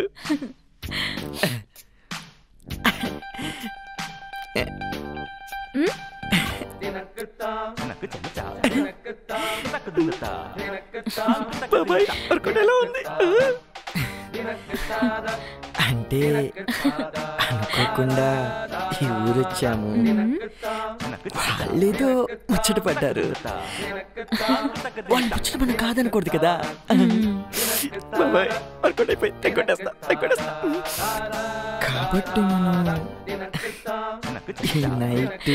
బాబాయ్ వర్కౌట్ ఎలా ఉంది అంటే అనుకోకుండా ఈ ఊరు వచ్చాము వాళ్ళేదో ముచ్చట పడ్డారు వాళ్ళు ముచ్చట మనం కాదనకూడదు కదా బాబాయ్ వర్కౌట్ అయిపోయి తెగొట్టేస్తా తెగొట్టేస్తా కాబట్టి మనం ఈ నైట్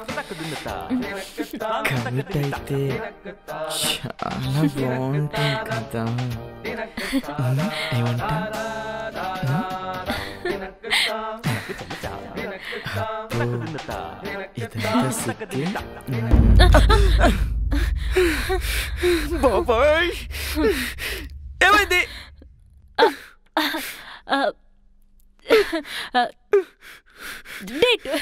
కమిట్ అయితే చాలా బాగుంటుంది కదా ఉమ్, ఏమంటా ఇదంతా సిద్ధి బాబాయ్ ఏమైంది డేట్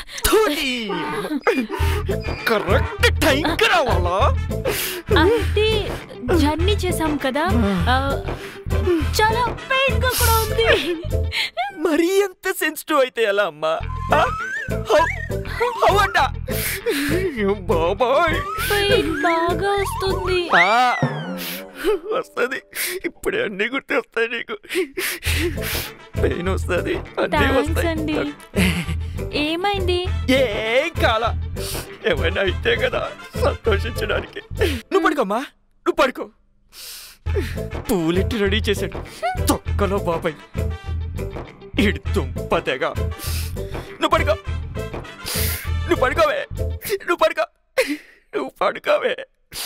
కరెక్ట్ టైంకి రావాలా అంటే జర్నీ చేసాం కదా ఆ, చాలా పెయిన్ గా కూడా ఉంది మరీ ఎంత సెన్సిటివ్ అయితే ఎలా అమ్మా ఆ? హౌ- హౌ అంట బాబాయ్ పెయిన్ బాగా వస్తుంది ఆ, వస్తది ఇప్పుడే అన్ని గుర్తొస్తాయి నీకు పెయిన్ వస్తుంది అన్నీ థ్యాంక్స్ వస్తాయి అండి ఏమైంది ఏం కాల ఏమైనా అయితే కదా సంతోషించడానికి నువ్వు పడుకోమ్మా నువ్వు పడుకో పూలెట్టి రెడీ చేశాడు తొక్కలో బాబాయ్ ఇడు తుంప తెగ నువ్వు పడుకో నువ్వు పడుకోవే నువ్వు పడుకో నువ్వు పడుకోవే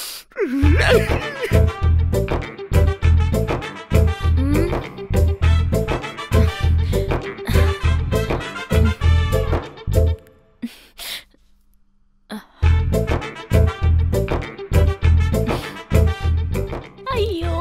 అయ్యో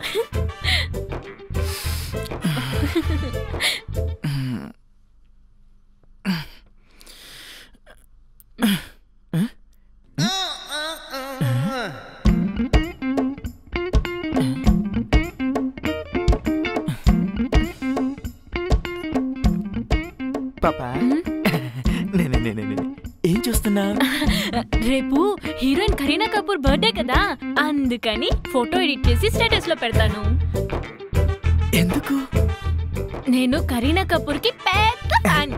పాపా నేనే నేనే నేనే ఏం చూస్తున్నా రేపు హీరోయిన్ కరీనా కపూర్ బర్త్డే కదా అందుకని ఫోటో ఎడిట్ చేసి స్టేటస్ లో పెడతాను ఎందుకు నేను కరీనా కపూర్ కి పెద్ద ఫ్యాన్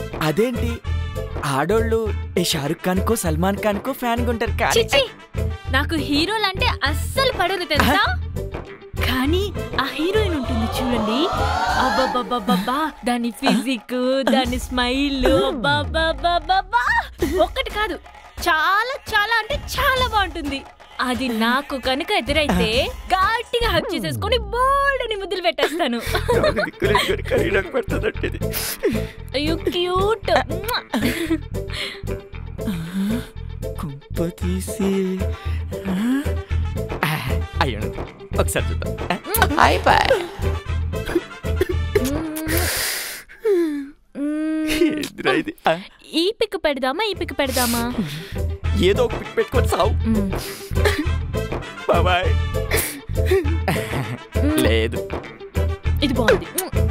అదేంటి ఆడోళ్ళు ఏ షారుఖ్ ఖాన్ కో సల్మాన్ ఖాన్ కో ఫ్యాన్ ఉంటారు కానీ చిచి నాకు హీరోలు అంటే అస్సలు పడరు తెలుసా కానీ ఆ హీరోయిన్ ఉంటుంది చూడండి అబ్బబ్బబ్బబ్బా దాని ఫిజిక్ దాని స్మైల్ అబ్బబ్బబ్బబ్బా ఒక్కటి కాదు చాలా చాలా అంటే చాలా బాగుంటుంది అది నాకు కనుక ఎదురైతే గట్టిగా హక్ చేసేసుకొని బోల్డ్ అని ముద్దులు పెట్టేస్తాను అయ్యో క్యూట్ కుంప తీసి అయ్యో ఒకసారి చూద్దాం ఏందిరా ఇది? ఆ, ఈ పిక్ పెడదామా ఈ పిక్ పెడదామా ఏదో ఒక పిక్ పెట్టుకొని సావు బాబాయ్ లేదు ఇది బాగుంది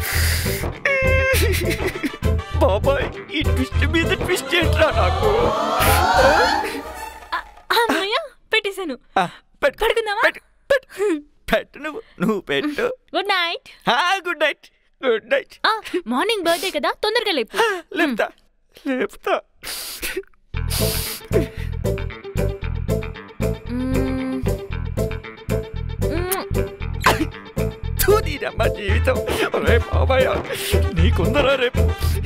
బాబాయ్ ఈ ట్విస్ట్ మీద ట్విస్ట్ ఏంట్రా నాకు అమ్మయ్య పెట్టేశాను ఆ, పెట్టు, పడుకుందామా పెట్టు నువ్వు నువ్వు పెట్టు good night good night good night morning birthday కదా తొందరగా లేపు లేపుతా లేపుతా తూదీరమ్మ జీవితం రే బాబాయ్ నీకుందరా రేపు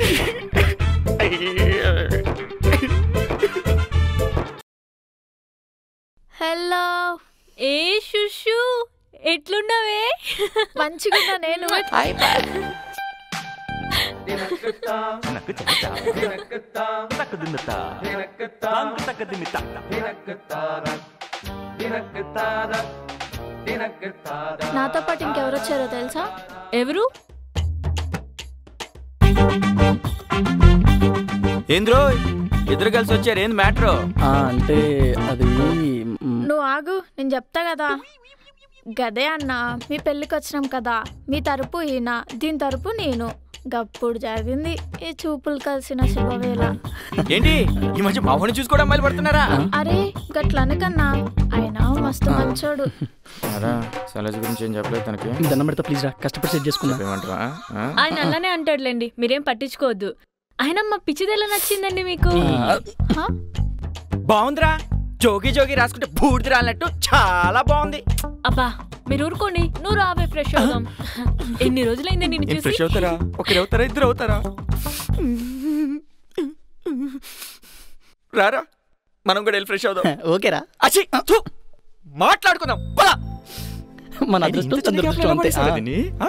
హలో ఏ శుషు ఎట్లున్నావే మంచిగా నేను నాకు చెబుతా నాకు దున్నుతా నాకు తగ్గదిమితా నాతో పాటు ఇంకెవరు వచ్చారో తెలుసా ఎవరు ఏంద్రో ఇద్దరు కలిసి వచ్చారు ఏంది మ్యాటర్ ఆ, అంటే అది మ్, నువ్వు ఆగు నేను చెప్తా కదా గదే అన్న మీ పెళ్ళికి వచ్చినాం కదా మీ తరపు ఈయన దీని తరపు నేను గప్పుడు జరిగింది ఈ చూపులు కలిసిన శుభవేళ ఏంటి ఈ మధ్య మావని చూసుకోవడం అమ్మాయిలు పడుతున్నారా అరే గట్లనకన్నా ఆయన మస్తు మంచోడు అరా శైలజ్ గురించి ఏం చెప్పలేదు తనకి దండం పెడతా ప్లీజ్ రా కష్టపడి సెట్ చేసుకున్నా ఏమంటావా ఆయన అలానే అంటాడులేండి మీరేం పట్టించుకోవద్దు ఆయన మా పిచ్చిదెలా నచ్చిందండి మీకు హ? బాగుందిరా జోగి జోగి రాసుకుంటే బూడిది రాలినట్టు చాలా బాగుంది అబ్బా మీరు ఊరుకోండి నువ్వు రావే ఫ్రెష్ అవుదాం ఎన్ని రోజులైంది నిన్ను ఏం ఫ్రెష్ చూసి అవుతారా ఒకరు అవుతారా ఇద్దరు అవుతారా రారా మనం కూడా వెళ్ళి ఫ్రెష్ అవుదాం ఓకేరా అచ్చి థు, మాట్లాడుకుందాం పద. మన ఏంటి, అదృష్టం ఇంత చిన్న చంద్రదృష్టం గ్యాప్లో అంతే పడేశారా ఆ. దీన్ని? ఆ?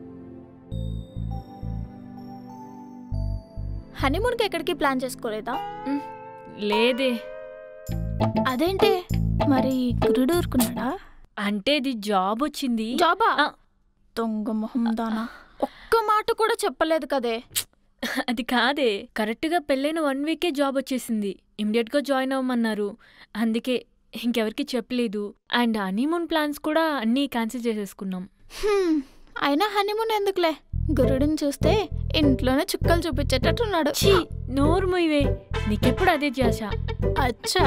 హనీమూన్కి ఎక్కడికి ప్లాన్ చేసుకోలేదా లేదే అదేంటి మరి గురుడు ఊరుకున్నాడా అంటే ఇది జాబ్ వచ్చింది జాబా దొంగ మొహం దానా ఒక్క మాట కూడా చెప్పలేదు కదే అది కాదే కరెక్ట్ గా పెళ్ళైన వన్ వీకే జాబ్ వచ్చేసింది ఇమ్మీడియట్ గా జాయిన్ అవ్వమన్నారు అందుకే ఇంకెవరికి చెప్పలేదు అండ్ హనీమూన్ ప్లాన్స్ కూడా అన్నీ క్యాన్సిల్ చేసేసుకున్నాం హ్మ్, అయినా హనీమూన్ ఎందుకులే గురుడిని చూస్తే ఇంట్లోనే చుక్కలు చూపించేటట్టున్నాడు ఛీ నోరు మొయ్యవే నీకెప్పుడు అదే ధ్యాస అచ్చా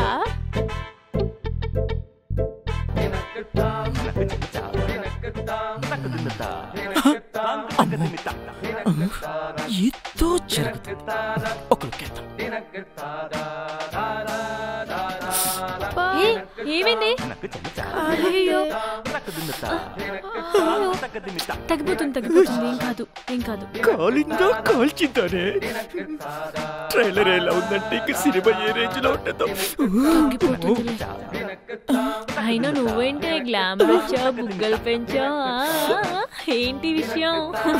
ఏదో జరుగుతుంది ఒక లుక్ ఏ, ఏమైంది అయ్యో తగ్గిపోతుంది తగ్గిపోతుంది ఏం కాదు ఏం కాదు కాలిందో కాల్చిందానే ట్రైలర్ ఎలా ఉందంటే ఇక సినిమా ఏ రేంజ్ లో ఉంటుందో తగ్గిపోతుందిలే. అయినా నువ్వేంటే గ్లామర్ వచ్చా బుగ్గలు పెంచా ఆ, ఏంటి విషయం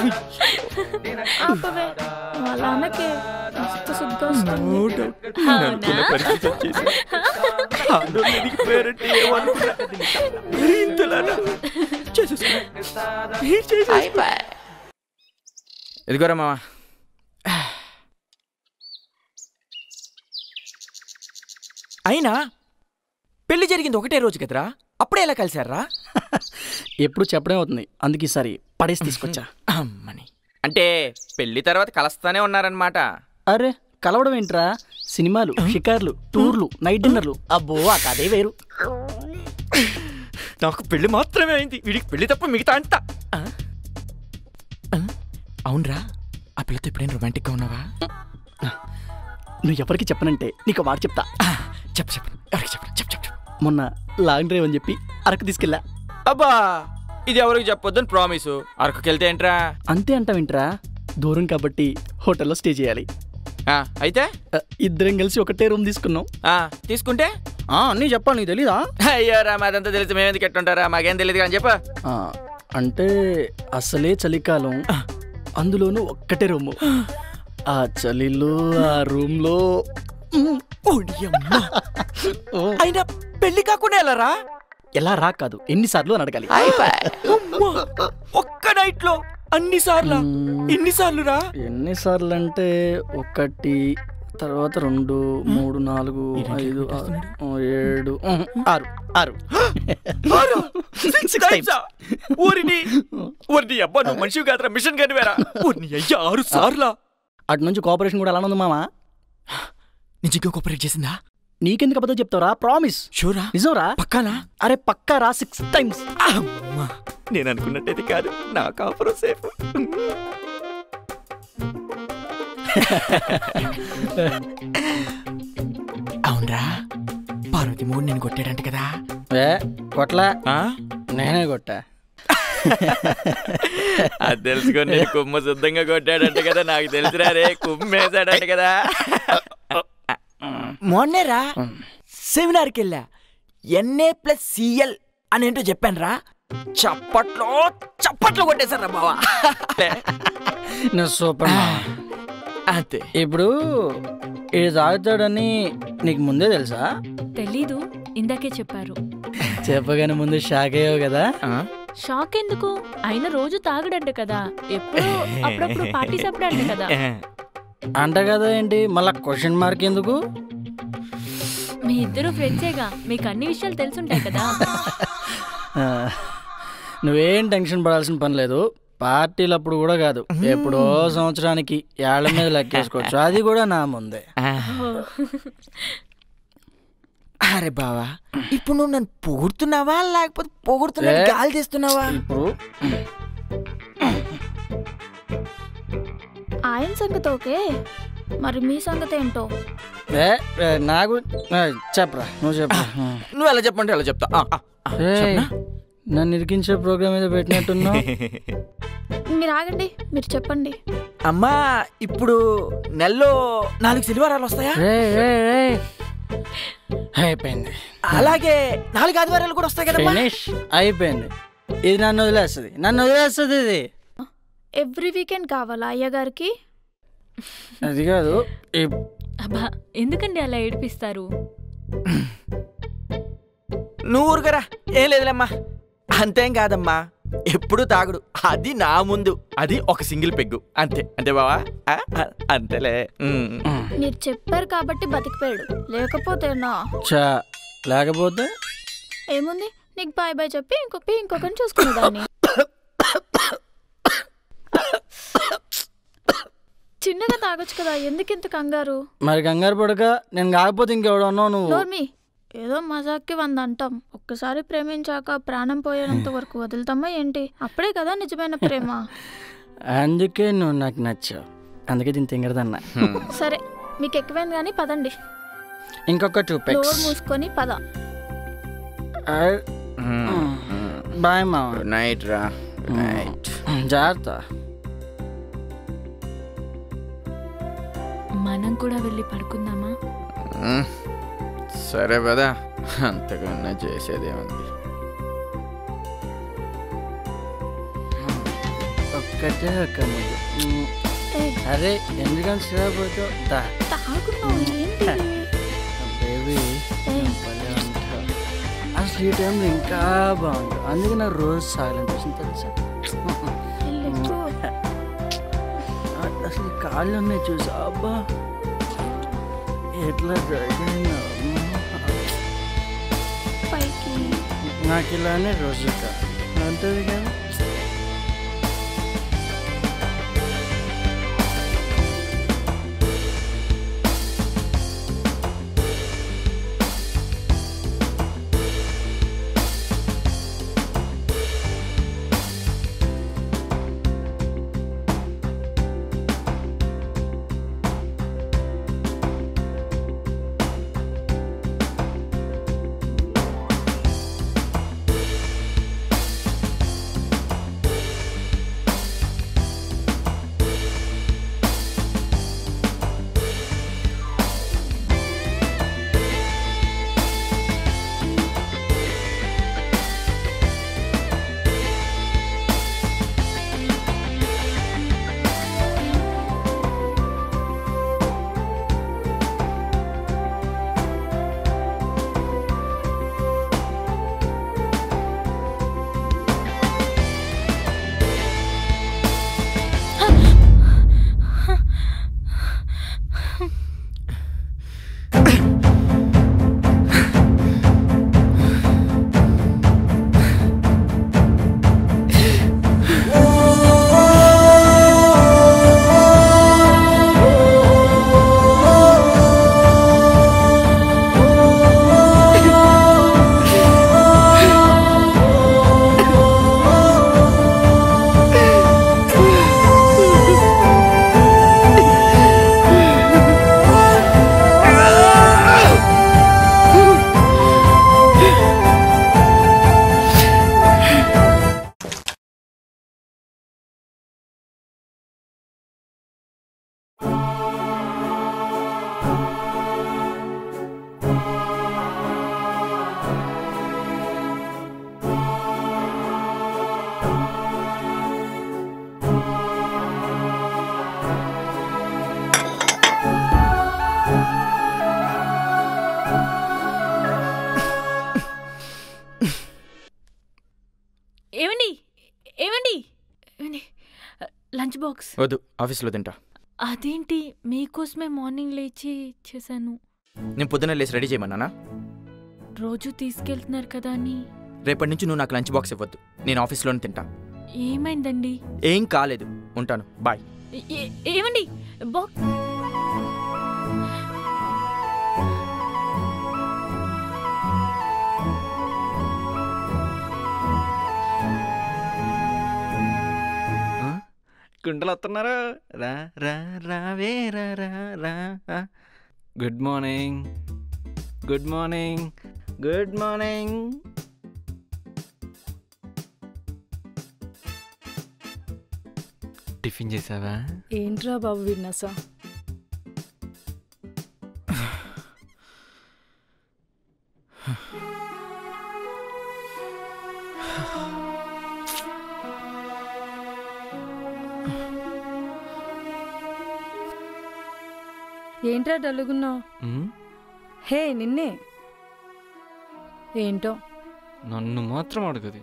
ఆపవే నువ్వు అలా అనకే మస్తు సిగ్గు వస్తుంది అనుకున్న పరిస్థితి వచ్చేసి ఆందోళన ఎదిగిపోయారంటే ఏమనుకున్నా మరీ ఇంతలానా చేసేసుకున్నా ఏం చేసేసుకున్నా ఎదిగోరా మావా అయినా పెళ్లి జరిగింది ఒకటే రోజు కదరా అప్పుడే ఎలా కలిశారా ఎప్పుడు చెప్పడం అవుతుంది అందుకే ఈసారి పడేసి తీసుకొచ్చా అమ్మని అంటే పెళ్లి తర్వాత కలుస్తానే ఉన్నారనమాట అరే కలవడం ఏంట్రా సినిమాలు షికార్లు టూర్లు నైట్ డిన్నర్లు అబ్బో ఆ కదే వేరు నాకు పెళ్లి మాత్రమే అయింది వీడికి పెళ్లి తప్ప మిగతా అంతా ఆ? ఆ? అవునరా ఆ పిల్లతో ఎప్పుడైనా రొమాంటిక్గా ఉన్నావా నువ్వు ఎవరికి చెప్పనంటే నీకు మాట చెప్తా చెప్పు చెప్పు ఎవరికి చెప్పు చెప్పు చెప్పు చెప్పు మొన్న లాంగ్ డ్రైవ్ అని చెప్పి అరకు తీసుకెళ్ళా అబ్బా ఇది ఎవరికి చెప్పొద్దని ప్రామిసు అరకుకి వెళ్తే ఏంట్రా అంతే అంటావేంట్రా దూరం కాబట్టి హోటల్లో స్టే చేయాలి ఆ, అయితే ఆ, ఇద్దరం కలిసి ఒకటే రూమ్ తీసుకున్నాం ఆ, తీసుకుంటే ఆ, అన్నీ చెప్పాలి నీకు తెలీదా అయ్యో రా మాదంతా తెలిసి మేము ఎందుకు ఎట్టుంటారా మాకేం తెలియదు కానీ చెప్ప ఆ, అంటే అసలే చలికాలం అందులోనూ ఒక్కటే రూము ఆ చలిలో ఆ రూమ్లో అయినా పెళ్లి కాకుండా వెళ్ళరా ఎలా రా కాదు ఎన్నిసార్లు అని అడగాలి అమ్మా, ఒక్క నైట్ లో అన్ని సార్లు ఎన్ని సార్లు రా ఎన్నిసార్లు అంటే ఒకటి తర్వాత రెండు మూడు నాలుగు ఐదు ఆరు, ఏడు ఉహు, ఆరు ఆరు సిక్స్ టైమ్స్ ఊరిని ఊరిని అబ్బా నువ్వు మనిషి కాదురా మిషన్ కానీ వేరా ఊరిని అయ్యా ఆరు సార్లా అటు నుంచి కోఆపరేషన్ కూడా అలానే ఉంది మామా నిజంగా కోఆపరేట్ చేసిందా నీకెందుకు అబద్ధం చెప్తావురా ప్రామిస్ షూరా నిజంరా పక్కానా అరే పక్కా రా సిక్స్ టైమ్స్ అమ్మా నేను అనుకున్నట్టయితే కాదు నా కాపురం సేఫ్ అవునరా పార్వతి మూడు నేను కొట్టాడంట కదా ఏ కొట్లా ఆ? నేనే కొట్టా అది తెలుసుకొని నేను కుమ్మ శుద్ధంగా కొట్టాడంట కదా నాకు తెలుసురా రే కుమ్మేశాడంట కదా మొన్నేరా సెమినార్కి వెళ్ళా ఎన్ఏ ప్లస్ సిఎల్ అని ఏంటో చెప్పాను రా చప్పట్లో చప్పట్లో కొట్టేశారా బావా నువ్వు సూపర్ మావా. అంతే ఇప్పుడు ఇది తాగుతాడని నీకు ముందే తెలుసా తెలీదు ఇందాకే చెప్పారు చెప్పగానే ముందు షాక్ అయ్యావు కదా షాక్ ఎందుకు ఆయన రోజు తాగడంట కదా ఎప్పుడు అప్పుడప్పుడు పార్టీస్ అప్పుడే అంట కదా అంట కదా ఏంటి మళ్ళా క్వశ్చన్ మార్క్ ఎందుకు మీ ఇద్దరు ఫ్రెండ్సేగా మీకు అన్ని విషయాలు తెలుసుంటాయి కదా ఆ, నువ్వేం టెన్షన్ పడాల్సిన పని లేదు పార్టీలప్పుడు కూడా కాదు ఎప్పుడో సంవత్సరానికి ఏళ్ల మీద లెక్కేసుకోవచ్చు అది కూడా నా ముందే అరే బావా ఇప్పుడు నువ్వు నన్ను పొగుడుతున్నావా లేకపోతే పొగుడుతున్నా ఏ? గాలి తీస్తున్నావా ఇప్పుడు ఆయన సంగతి ఓకే మరి మీ సంగతి ఏంటో ఏ, ఏ, నాకు ఏ, చెప్పరా నువ్వు చెప్పరా నువ్వు ఎలా చెప్పమంటే ఎలా చెప్తా ఆ, ఆ, ఆ, ఏయ్, చెప్పనా? నన్ను ఇరికించే ప్రోగ్రామ్ ఏదో పెట్టినట్టున్నావు మీరు ఆగండి మీరు చెప్పండి అమ్మా ఇప్పుడు నెలలో నాలుగు శనివారాలు వస్తాయా రే రే రే అయిపోయింది అలాగే నాలుగు ఆదివారాలు కూడా వస్తాయి కదమ్మా ఫినిష్ అయిపోయింది ఇది నన్ను వదిలేస్తుంది నన్ను వదిలేస్తుంది ఇది ఎవ్రీ వీకెండ్ కావాలా అయ్యగారికి అది కాదు ఈ- అబ్బా ఎందుకండి అలా ఏడిపిస్తారు నువ్వు ఊరుకరా ఏం లేదులేమ్మా అంతేం కాదమ్మా ఎప్పుడు తాగుడు అది నా ముందు అది ఒక సింగిల్ పెగ్గు అంతే అంతే బావా ఆ, ఆ, అంతేలే ఉమ్. మీరు చెప్పారు కాబట్టి బతికిపోయాడు లేకపోతేనా చా లేకపోతే ఏముంది నీకు బాయ్ బాయ్ చెప్పి ఇంకొక ఇంకొకరిని చూసుకునేదాన్ని చిన్నగా తాగొచ్చు కదా ఎందుకింత కంగారు మరి కంగారు పడక నేను కాకపోతే ఇంకెవడో ఉన్నావు నువ్వు నోర్మి ఏదో మజాక్కి వంద అంటాం ఒక్కసారి ప్రేమించాక ప్రాణం పోయేంత వరకు వదులుతామా ఏంటి అప్పుడే కదా నిజమైన ప్రేమ అందుకే నువ్వు నాకు నచ్చావు అందుకే దీన్ని తింగరదన్నా సరే మీకు ఎక్కువైంది కానీ పదండి ఇంకొక టూ డోర్ పెక్స్ మూసుకొని పద బాయ్ మామ గుడ్ నైట్ రా గుడ్ నైట్ జాగ్రత్త మనం కూడా వెళ్ళి పడుకుందామా ఉమ్. సరే పదా అంతకన్నా చేసేదేముంది ఒక్కటే ఒక్క ముద్దు. మ్, అరే ఎందుకని శ్రపోతావు దా తాగున్నావు ఏంటి బేబీ భలే ఉంటావు. అసలు ఈ టైంలో ఇంకా బాగుంటుంది అందుకే నాకు రోజు సాగలనిపిస్తుంది తెలుసా వెళ్ళెక్కు. అసలు ఈ కాళ్ళు ఉన్నాయి చూసా అబ్బా ఎట్లా జరిగిందో పైకి నాకు ఇలానే రోజు ఉంటుంది కదా బాక్స్ వద్దు ఆఫీస్లో తింటా అదేంటి మీకోసమే మార్నింగ్ లేచి చేశాను నేను పొద్దున్న లేచి రెడీ చేయమన్నానా రోజు తీసుకెళ్తున్నారు కదా అని రేపటి నుంచి నువ్వు నాకు లంచ్ బాక్స్ ఇవ్వద్దు నేను ఆఫీస్లోనే తింటా ఏమైందండి ఏం కాలేదు ఉంటాను బాయ్ ఏ- ఏ- ఏమండి బాక్స్ కుంటలు వస్తున్నారా రా రా రావే రా రా రా రా. Good morning good morning good morning tiffin చేసావా ఏంట్రా బాబు విన్నాసా ఏంట్రా డల్లుగున్నావు ఉమ్, హే నిన్నే ఏంటో నన్ను మాత్రం అడగదు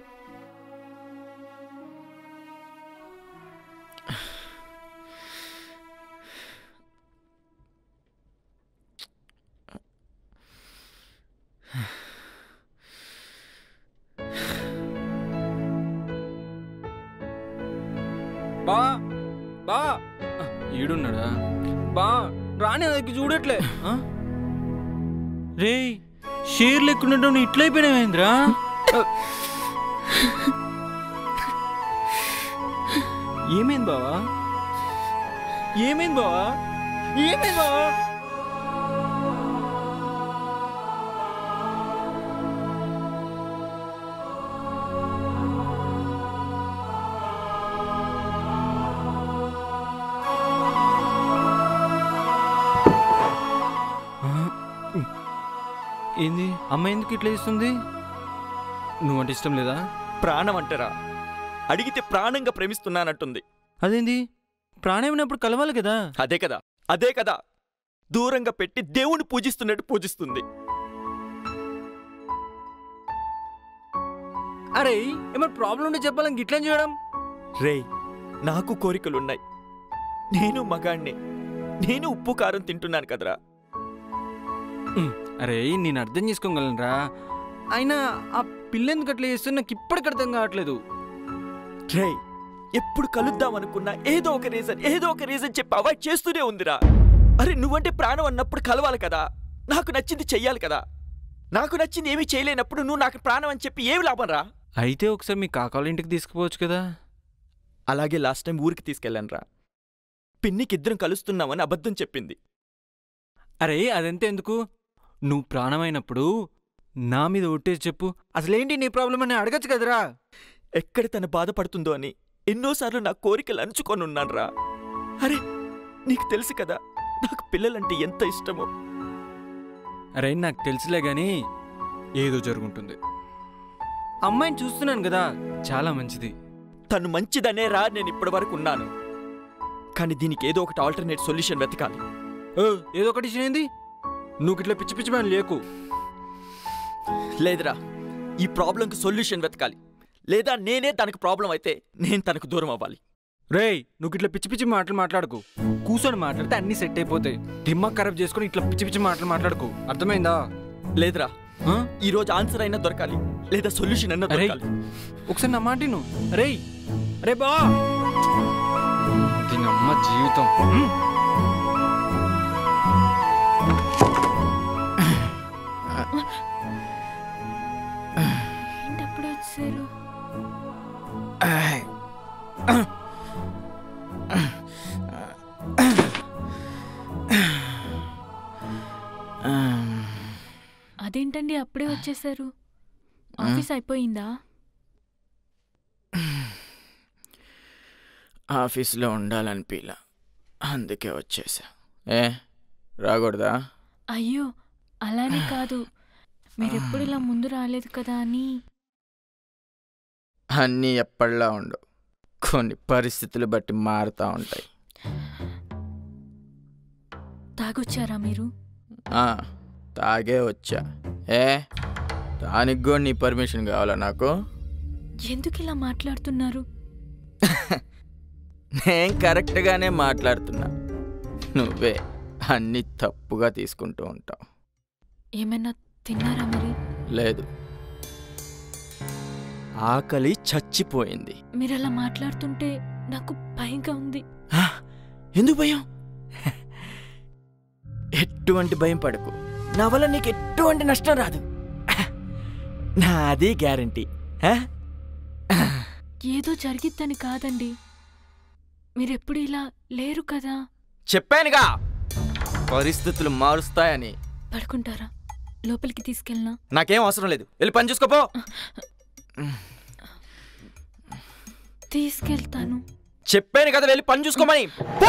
బా బా ఆ, ఈడున్నాడా బా రాని దగ్గర చూడట్లే ఆ? రేయ్ షేర్ లెక్కున్నట్టు నువ్వు ఇట్లా అయిపోయినావేంద్రా ఏమైంది బావా ఏమైంది బావా ఏమైంది బావా ఏంది అమ్మ ఎందుకు ఇట్లా ఇస్తుంది నువ్వంటే ఇష్టం లేదా ప్రాణం అంటారా అడిగితే ప్రాణంగా ప్రేమిస్తున్నానంటుంది అదేంది ప్రాణం ఉన్నప్పుడు కలవాలి కదా అదే కదా అదే కదా దూరంగా పెట్టి దేవుణ్ణి పూజిస్తున్నట్టు పూజిస్తుంది అరే ఏమైనా ప్రాబ్లం ఉంటే చెప్పాలని గిట్లా చేయడం రేయ్ నాకు కోరికలున్నాయి నేను మగాణ్ణి నేను ఉప్పు కారం తింటున్నాను కదరా ఉమ్, అరే నేను అర్థం చేసుకోగలనరా అయినా ఆ పిల్ల ఎందుకు అట్లా చేస్తున్నా నాకు ఇప్పటికి అర్థం కావట్లేదు రేయ్ ఎప్పుడు కలుద్దాం అనుకున్నా ఏదో ఒక రీజన్ ఏదో ఒక రీజన్ చెప్పి అవాయిడ్ చేస్తూనే ఉందిరా అరే నువ్వంటే ప్రాణం అన్నప్పుడు కలవాలి కదా నాకు నచ్చింది చెయ్యాలి కదా నాకు నచ్చింది ఏమీ చేయలేనప్పుడు నువ్వు నాకు ప్రాణం అని చెప్పి ఏమి లాభం రా అయితే ఒకసారి మీ కాకాల ఇంటికి తీసుకుపోవచ్చు కదా అలాగే లాస్ట్ టైం ఊరికి తీసుకెళ్ళాను రా పిన్నికి ఇద్దరం కలుస్తున్నామని అబద్ధం చెప్పింది అరే అదంతా ఎందుకు నువ్వు ప్రాణమైనప్పుడు నా మీద ఒట్టేసి చెప్పు అసలేంటి నీ ప్రాబ్లం అని అడగచ్చు కదరా ఎక్కడ తన బాధపడుతుందో అని ఎన్నోసార్లు నా కోరికలు అంచుకొని ఉన్నానురా అరే నీకు తెలుసు కదా నాకు పిల్లలంటే ఎంత ఇష్టమో అరే నాకు తెలుసులే గాని ఏదో జరుగుంటుంది అమ్మాయిని చూస్తున్నాను కదా చాలా మంచిది తను మంచిదనే రా నేను ఇప్పటి వరకు ఉన్నాను కానీ దీనికి ఏదో ఒకటి ఆల్టర్నేట్ సొల్యూషన్ వెతకాలి ఓ, ఏదో ఒకటి ఏంది నువ్వు ఇట్లా పిచ్చి పిచ్చి పని లేకు లేదురా ఈ ప్రాబ్లంకి సొల్యూషన్ వెతకాలి లేదా నేనే తనకు ప్రాబ్లం అయితే నేను తనకు దూరం అవ్వాలి రేయ్ నువ్వు ఇట్లా పిచ్చి పిచ్చి మాటలు మాట్లాడుకు కూర్చొని మాట్లాడితే అన్ని సెట్ అయిపోతాయి దిమ్మాగ్ ఖరాబ్ చేసుకొని ఇట్లా పిచ్చి పిచ్చి మాటలు మాట్లాడుకు అర్థమైందా లేదురా ఈ రోజు ఆన్సర్ అయినా దొరకాలి లేదా సొల్యూషన్ అయినా అరే దొరకాలి ఒకసారి నా మాట విను రేయ్ అరే బా దీని అమ్మ జీవితం హ్మ్. ఏంటప్పుడు వచ్చారు అదేంటండి అప్పుడే వచ్చేసారు ఆఫీస్ అయిపోయిందా ఆఫీస్లో ఉండాలనిపిలా అందుకే వచ్చేసా ఏ రాకూడదా అయ్యో అలానే కాదు మీరెప్పుడు ఇలా ముందు రాలేదు కదా అని అన్నీ ఎప్పటిలా ఉండవు కొన్ని పరిస్థితులు బట్టి మారుతూ ఉంటాయి తాగొచ్చారా మీరు ఆ, తాగే వచ్చా ఏ దానికి కూడా నీ పర్మిషన్ కావాలా నాకు ఎందుకు ఇలా మాట్లాడుతున్నారు నేను కరెక్ట్గానే మాట్లాడుతున్నా నువ్వే అన్ని తప్పుగా తీసుకుంటూ ఉంటావు ఏమైనా తిన్నారా మరి లేదు ఆకలి చచ్చిపోయింది మీరు అలా మాట్లాడుతుంటే నాకు భయంగా ఉంది ఆ, ఎందుకు భయం ఎటువంటి భయం పడకు నా వల్ల నీకు ఎటువంటి నష్టం రాదు నాది గ్యారంటీ ఏదో జరిగిద్దని కాదండి మీరెప్పుడు ఇలా లేరు కదా చెప్పానుగా పరిస్థితులు మారుస్తాయని పడుకుంటారా లోపలికి తీసుకెళ్ళినా నాకేం అవసరం లేదు వెళ్ళి పని చూసుకోపో తీసుకెళ్తాను చెప్పాను కదా వెళ్ళి పని చూసుకోమని పో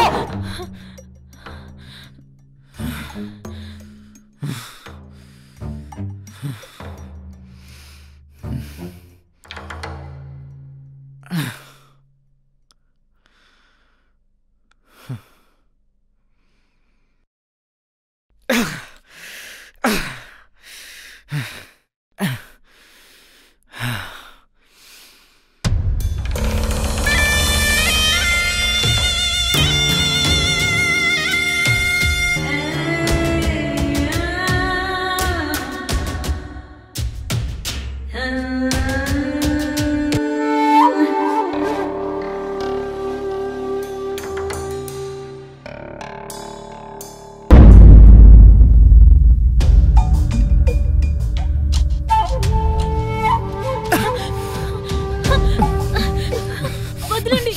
వదలండి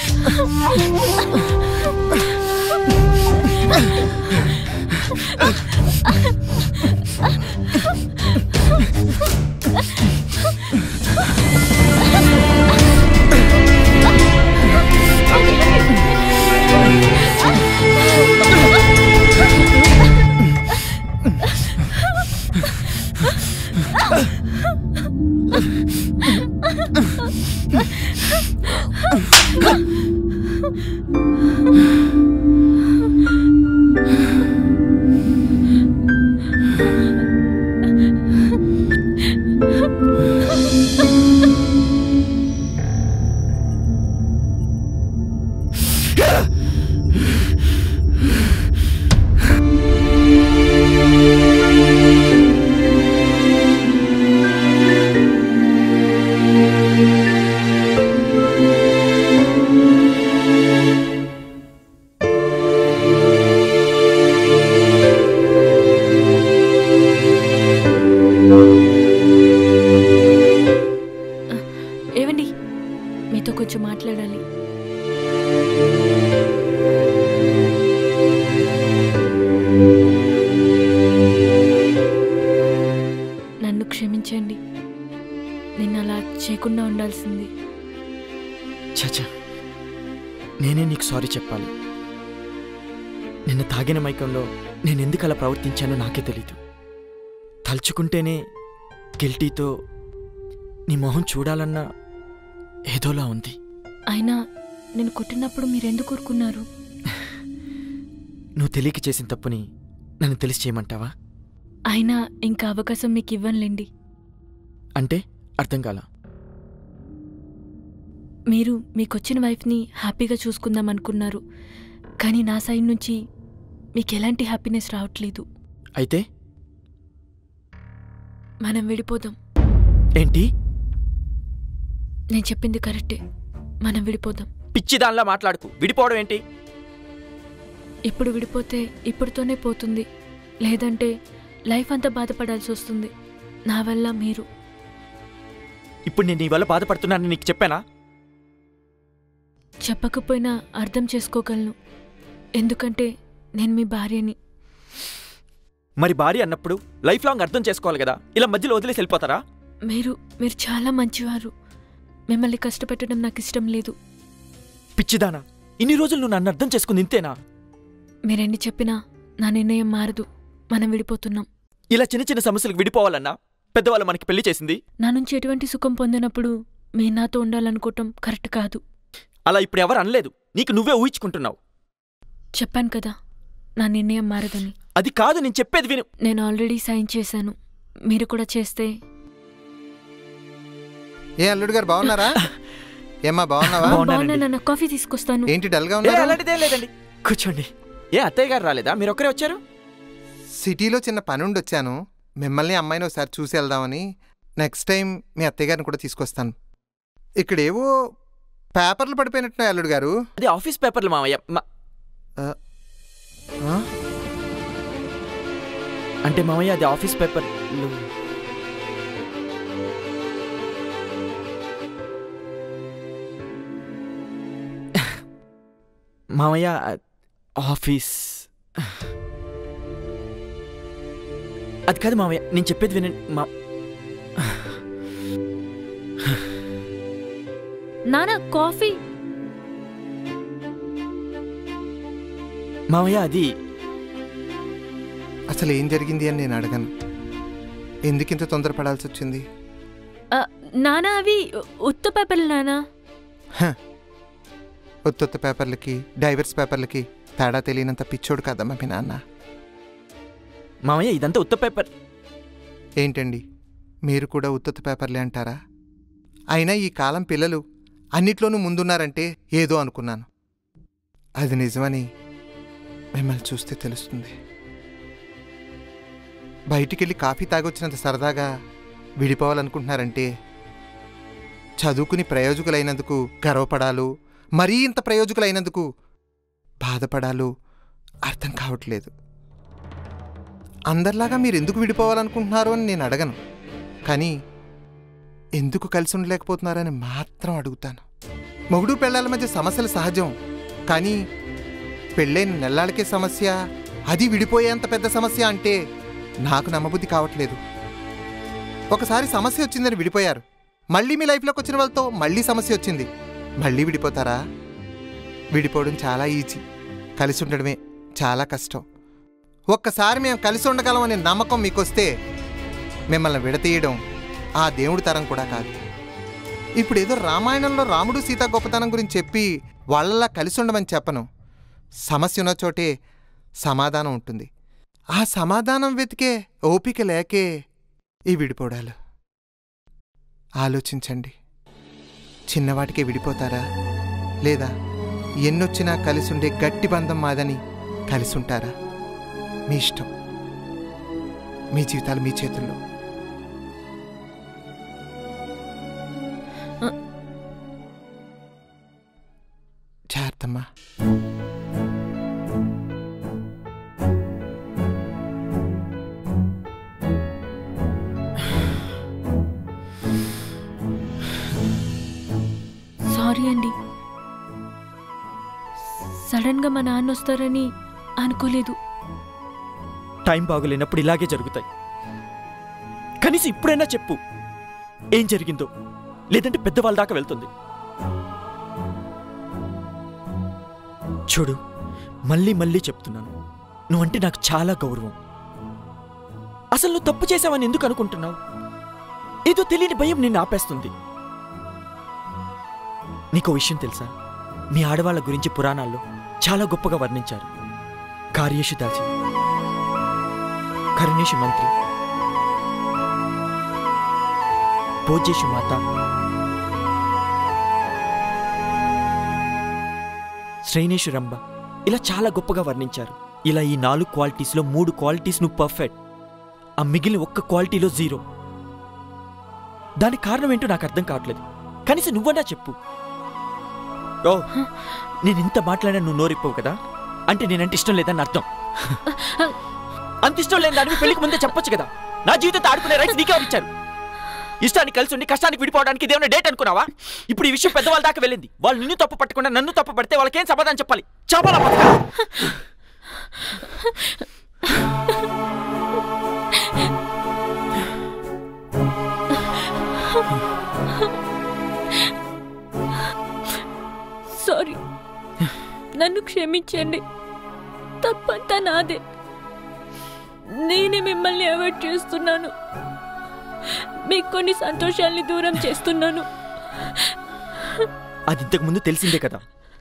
ఏవండి మీతో కొంచెం మాట్లాడాలి నన్ను క్షమించండి నిన్న అలా చేయకుండా ఉండాల్సింది చచా నేనే నీకు సారీ చెప్పాలి నిన్న తాగిన మైకంలో నేను ఎందుకు అలా ప్రవర్తించానో నాకే తెలీదు తలుచుకుంటేనే గిల్టీతో నీ మొహం చూడాలన్నా ఏదోలా ఉంది అయినా నేను కొట్టినప్పుడు మీరెందుకు ఊరుకున్నారు నువ్వు తెలియక చేసిన తప్పుని నన్ను తెలిసి చేయమంటావా అయినా ఇంకా అవకాశం మీకు ఇవ్వనులేండి అంటే అర్థం కాల మీరు మీకొచ్చిన వైఫ్ని హ్యాపీగా చూసుకుందాం అనుకున్నారు కానీ నా సైడ్ నుంచి మీకు ఎలాంటి హ్యాపీనెస్ రావట్లేదు అయితే మనం విడిపోదాం ఏంటి నేను చెప్పింది కరెక్టే మనం విడిపోదాం పిచ్చి దానిలా మాట్లాడుకు విడిపోవడం ఏంటి ఇప్పుడు విడిపోతే ఇప్పుడుతోనే పోతుంది లేదంటే లైఫ్ అంతా బాధపడాల్సి వస్తుంది నా వల్ల మీరు ఇప్పుడు నేను నీ వల్ల బాధపడుతున్నానని నీకు చెప్పానా చెప్పకపోయినా అర్థం చేసుకోగలను ఎందుకంటే నేను మీ భార్యని మరి భార్య అన్నప్పుడు లైఫ్ లాంగ్ అర్థం చేసుకోవాలి కదా ఇలా మధ్యలో వదిలేసి వెళ్ళిపోతారా మీరు మీరు చాలా మంచివారు మిమ్మల్ని కష్టపెట్టడం నాకు ఇష్టం లేదు పిచ్చిదానా ఇన్ని రోజులు నువ్వు నన్ను అర్థం చేసుకుంది ఇంతేనా మీరెన్ని చెప్పినా నా నిర్ణయం మారదు మనం విడిపోతున్నాం ఇలా చిన్న చిన్న సమస్యలకు విడిపోవాలన్నా పెద్దవాళ్ళు మనకి పెళ్లి చేసింది నా నుంచి ఎటువంటి సుఖం పొందినప్పుడు మీరు నాతో ఉండాలనుకోవటం కరెక్ట్ కాదు అలా ఇప్పుడు ఎవరు అనలేదు నీకు నువ్వే ఊహించుకుంటున్నావు చెప్పాను కదా నా నిర్ణయం మారదని అది కాదు నేను చెప్పేది విను నేను ఆల్రెడీ సైన్ చేశాను మీరు కూడా చేస్తే ఏ అల్లుడు గారు బాగున్నారా ఏమ్మా బాగున్నావా బాగున్నా నాన్న కాఫీ తీసుకొస్తాను ఏంటి డల్గా ఏ, ఉన్నారు అలాంటిదేం లేదండి కూర్చోండి ఏ అత్తయ్య గారు రాలేదా మీరు ఒక్కరే వచ్చారు సిటీలో చిన్న పని ఉండి వచ్చాను మిమ్మల్ని అమ్మాయిని ఒకసారి చూసి వెళ్దామని నెక్స్ట్ టైం మీ అత్తయ్య గారిని కూడా తీసుకొస్తాను ఇక్కడేవో పేపర్లు పడిపోయినట్టున్నాయి అల్లుడు గారు అది ఆఫీస్ పేపర్లు మామయ్య మా- ఆ? అంటే మామయ్య అది ఆఫీస్ పేపర్ మామయ్య ఆఫీస్ అది కాదు మామయ్య నేను చెప్పేది వినండి మా నాన్న కాఫీ మామయ్య అది అసలు ఏం జరిగింది అని నేను అడగను ఎందుకింత తొందరపడాల్సి వచ్చింది ఆ, నాన్న అవి ఉత్త పేపర్లు నానా ఒత్తొత్త పేపర్లకి డైవర్స్ పేపర్లకి తేడా తెలియనంత పిచ్చోడు కదమ్మా మీ నాన్న మామయ్య ఇదంతా ఉత్త పేపర్ ఏంటండి మీరు కూడా ఉత్తొత్త పేపర్లే అంటారా అయినా ఈ కాలం పిల్లలు అన్నిట్లోనూ ముందున్నారంటే ఏదో అనుకున్నాను అది నిజమని మిమ్మల్ని చూస్తే తెలుస్తుంది బయటికెళ్ళి కాఫీ తాగొచ్చినంత సరదాగా విడిపోవాలనుకుంటున్నారంటే చదువుకుని ప్రయోజకులైనందుకు గర్వపడాలు మరీ ఇంత ప్రయోజకులైనందుకు బాధపడాలు అర్థం కావట్లేదు అందరిలాగా మీరు ఎందుకు విడిపోవాలనుకుంటున్నారు అని నేను అడగను కానీ ఎందుకు కలిసి ఉండలేకపోతున్నారని మాత్రం అడుగుతాను మొగుడు పెళ్ళాల మధ్య సమస్యలు సహజం కానీ పెళ్ళైన నెల్లాళ్ళకే సమస్య అది విడిపోయేంత పెద్ద సమస్య అంటే నాకు నమ్మబుద్ధి కావట్లేదు ఒకసారి సమస్య వచ్చిందని విడిపోయారు మళ్ళీ మీ లైఫ్లోకి వచ్చిన వాళ్ళతో మళ్ళీ సమస్య వచ్చింది మళ్ళీ విడిపోతారా విడిపోవడం చాలా ఈజీ కలిసి ఉండడమే చాలా కష్టం ఒక్కసారి మేము కలిసి ఉండగలం అనే నమ్మకం మీకు వస్తే మిమ్మల్ని విడతీయడం ఆ దేవుడి తరం కూడా కాదు ఇప్పుడు ఏదో రామాయణంలో రాముడు సీత గొప్పతనం గురించి చెప్పి వాళ్ళలా కలిసి ఉండమని చెప్పను సమస్య ఉన్న చోటే సమాధానం ఉంటుంది ఆ సమాధానం వెతికే ఓపిక లేకే ఈ విడిపోవడాలు ఆలోచించండి చిన్నవాటికే విడిపోతారా లేదా ఎన్నొచ్చినా కలిసి ఉండే గట్టి బంధం మాదని కలిసి ఉంటారా మీ ఇష్టం మీ జీవితాలు మీ చేతుల్లో జాగ్రత్తమ్మా సారీ అండి సడన్గా మా నాన్న వస్తారని అనుకోలేదు టైం బాగోలేనప్పుడు ఇలాగే జరుగుతాయి కనీసం ఇప్పుడైనా చెప్పు ఏం జరిగిందో లేదంటే పెద్దవాళ్ళ దాకా వెళ్తుంది చూడు మళ్ళీ మళ్ళీ చెప్తున్నాను నువ్వంటే నాకు చాలా గౌరవం అసలు నువ్వు తప్పు చేసావని ఎందుకు అనుకుంటున్నావు ఏదో తెలియని భయం నిన్ను ఆపేస్తుంది నీకో విషయం తెలుసా మీ ఆడవాళ్ళ గురించి పురాణాల్లో చాలా గొప్పగా వర్ణించారు కార్యేషు దాచి కరుణేషు మంత్రి భోజేషు మాత శ్రేణేషు రంభ ఇలా చాలా గొప్పగా వర్ణించారు ఇలా ఈ నాలుగు క్వాలిటీస్లో మూడు క్వాలిటీస్ నువ్వు పర్ఫెక్ట్ ఆ మిగిలిన ఒక్క క్వాలిటీలో జీరో దానికి కారణం ఏంటో నాకు అర్థం కావట్లేదు కనీసం నువ్వన్నా చెప్పు ఓ నేను ఇంత మాట్లాడినా నువ్వు నోరిపోవు కదా అంటే నేనంటే ఇష్టం లేదని అర్థం అంత ఇష్టం లేని దానికి పెళ్లికి ముందే చెప్పొచ్చు కదా నా జీవితంతో ఆడుకునే రైట్స్ నీకెవరు ఇచ్చారు ఇష్టానికి కలిసి ఉండి కష్టానికి విడిపోవడానికి ఇదేమైనా డేట్ అనుకున్నావా ఇప్పుడు ఈ విషయం పెద్దవాళ్ళ దాకా వెళ్ళింది వాళ్ళు నిన్ను తప్పు పట్టకుండా నన్ను తప్పు పడితే వాళ్ళకేం సమాధానం చెప్పాలి చెప్పాలా బతకా? సారీ నన్ను క్షమించండి తప్పంతా నాదే నేనే మిమ్మల్ని అవాయిడ్ చేస్తున్నాను మీకు కొన్ని సంతోషాల్ని దూరం చేస్తున్నాను అది ఇంతకు ముందు తెలిసిందే కదా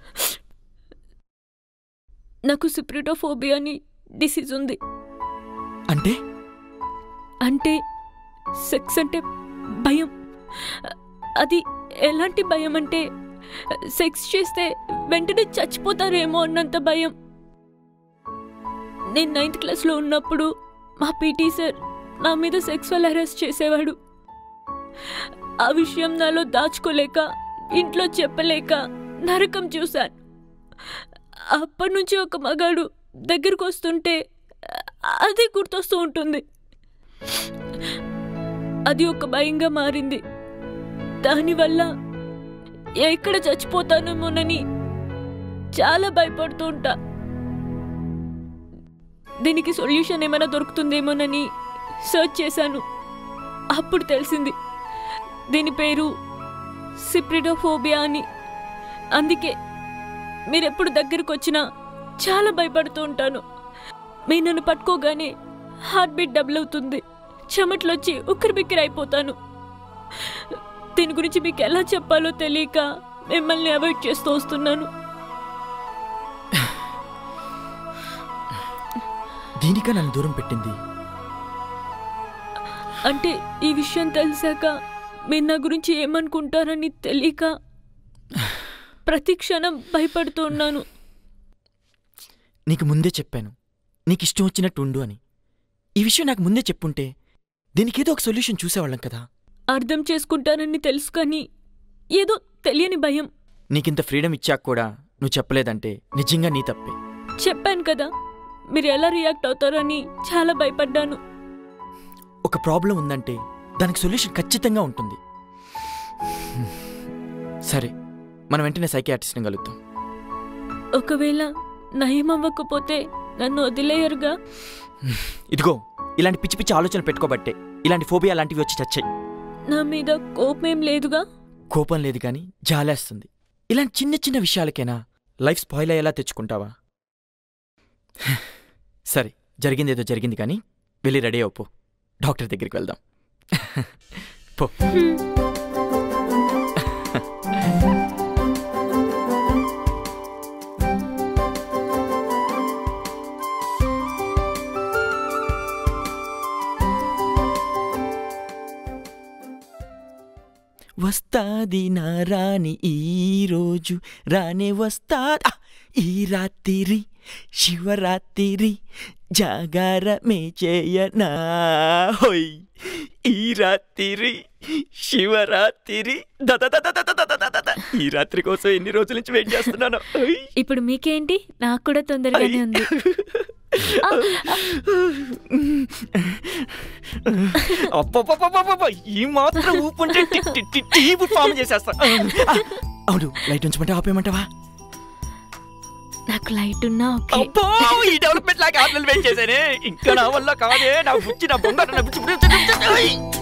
నాకు సిప్రిటోఫోబియా అని డిసీజ్ ఉంది అంటే అంటే సెక్స్ అంటే భయం అది ఎలాంటి భయం అంటే సెక్స్ చేస్తే వెంటనే చచ్చిపోతారేమో అన్నంత భయం నేను నైన్త్ క్లాస్లో ఉన్నప్పుడు మా పీటీ సార్ నా మీద సెక్సువల్ హెరాస్ చేసేవాడు ఆ విషయం నాలో దాచుకోలేక ఇంట్లో చెప్పలేక నరకం చూశాను అప్పటి నుంచి ఒక మగాడు దగ్గరకు వస్తుంటే అదే గుర్తొస్తూ ఉంటుంది అది ఒక భయంగా మారింది దానివల్ల ఎక్కడ చచ్చిపోతానేమోనని చాలా భయపడుతూ ఉంటా దీనికి సొల్యూషన్ ఏమైనా దొరుకుతుందేమోనని సర్చ్ చేశాను అప్పుడు తెలిసింది దీని పేరు సిప్రిడోఫోబియా అని అందుకే మీరెప్పుడు దగ్గరకు వచ్చినా చాలా భయపడుతూ ఉంటాను మీరు నన్ను పట్టుకోగానే హార్ట్ బీట్ డబుల్ అవుతుంది చెమట్లొచ్చి ఉక్కిరి బిక్కిరి అయిపోతాను దీని గురించి మీకు ఎలా చెప్పాలో తెలియక మిమ్మల్ని అవాయిడ్ చేస్తూ వస్తున్నాను దీనికా నన్ను దూరం పెట్టింది అంటే ఈ విషయం తెలిసాక మీరు నా గురించి ఏమనుకుంటారని తెలియక ప్రతి క్షణం భయపడుతూ ఉన్నాను నీకు ముందే చెప్పాను నీకు ఇష్టం వచ్చినట్టు ఉండు అని ఈ విషయం నాకు ముందే చెప్పుంటే దీనికి ఏదో ఒక సొల్యూషన్ చూసేవాళ్ళం కదా అర్థం చేసుకుంటానని తెలుసు కానీ ఏదో తెలియని భయం నీకింత ఫ్రీడమ్ ఇచ్చాక కూడా నువ్వు చెప్పలేదంటే నిజంగా నీ తప్పే చెప్పాను కదా మీరు ఎలా రియాక్ట్ అవుతారని చాలా భయపడ్డాను ఒక ప్రాబ్లం ఉందంటే దానికి సొల్యూషన్ ఖచ్చితంగా ఉంటుంది సరే మనం వెంటనే సైకియాట్రిస్ట్ని కలుద్దాం ఒకవేళ నయం అవ్వకపోతే నన్ను వదిలేయరుగా ఇదిగో ఇలాంటి పిచ్చి పిచ్చి ఆలోచనలు పెట్టుకోబట్టే ఇలాంటి ఫోబియా లాంటివి వచ్చి చచ్చాయి నా మీద కోపమేం లేదుగా కోపం లేదు కానీ జాలేస్తుంది ఇలాంటి చిన్న చిన్న విషయాలకైనా లైఫ్ స్పాయిల్ అయ్యేలా తెచ్చుకుంటావా సరే జరిగింది ఏదో జరిగింది కానీ వెళ్ళి రెడీ అవ్వు డాక్టర్ దగ్గరికి వెళ్దాం పో వస్తాది నా రాణి ఈ రోజు రానే వస్తా ఆ! ఈ రాత్రి శివరాత్రి జాగారమే చేయనా హోయ్ ఈ రాత్రి శివరాత్రి ద ద ద ద ద ద ద ద ద ద. ఈ రాత్రి కోసం ఎన్ని రోజుల నుంచి వెయిట్ చేస్తున్నాను హోయ్. ఇప్పుడు మీకేంటి నాకు కూడా తొందరగానే ఉంది అబ్బబ్బబ్బబ్బబ్బ! ఈ మాత్రం ఊపుంటే టి- టి- టి- టీపు ఫామ్ చేసేస్తా ఆ, అవును లైట్ ఉంచమంటే ఆపేయమంటావా నాకు లైట్ ఉన్నా ఓకే అబ్బో ఈ డెవలప్మెంట్ లాగా ఆటలు వెయిట్ చేశానే ఇంకా నా వల్ల కాదే నా బుచ్చి నా బొంగ నా బుచ్చి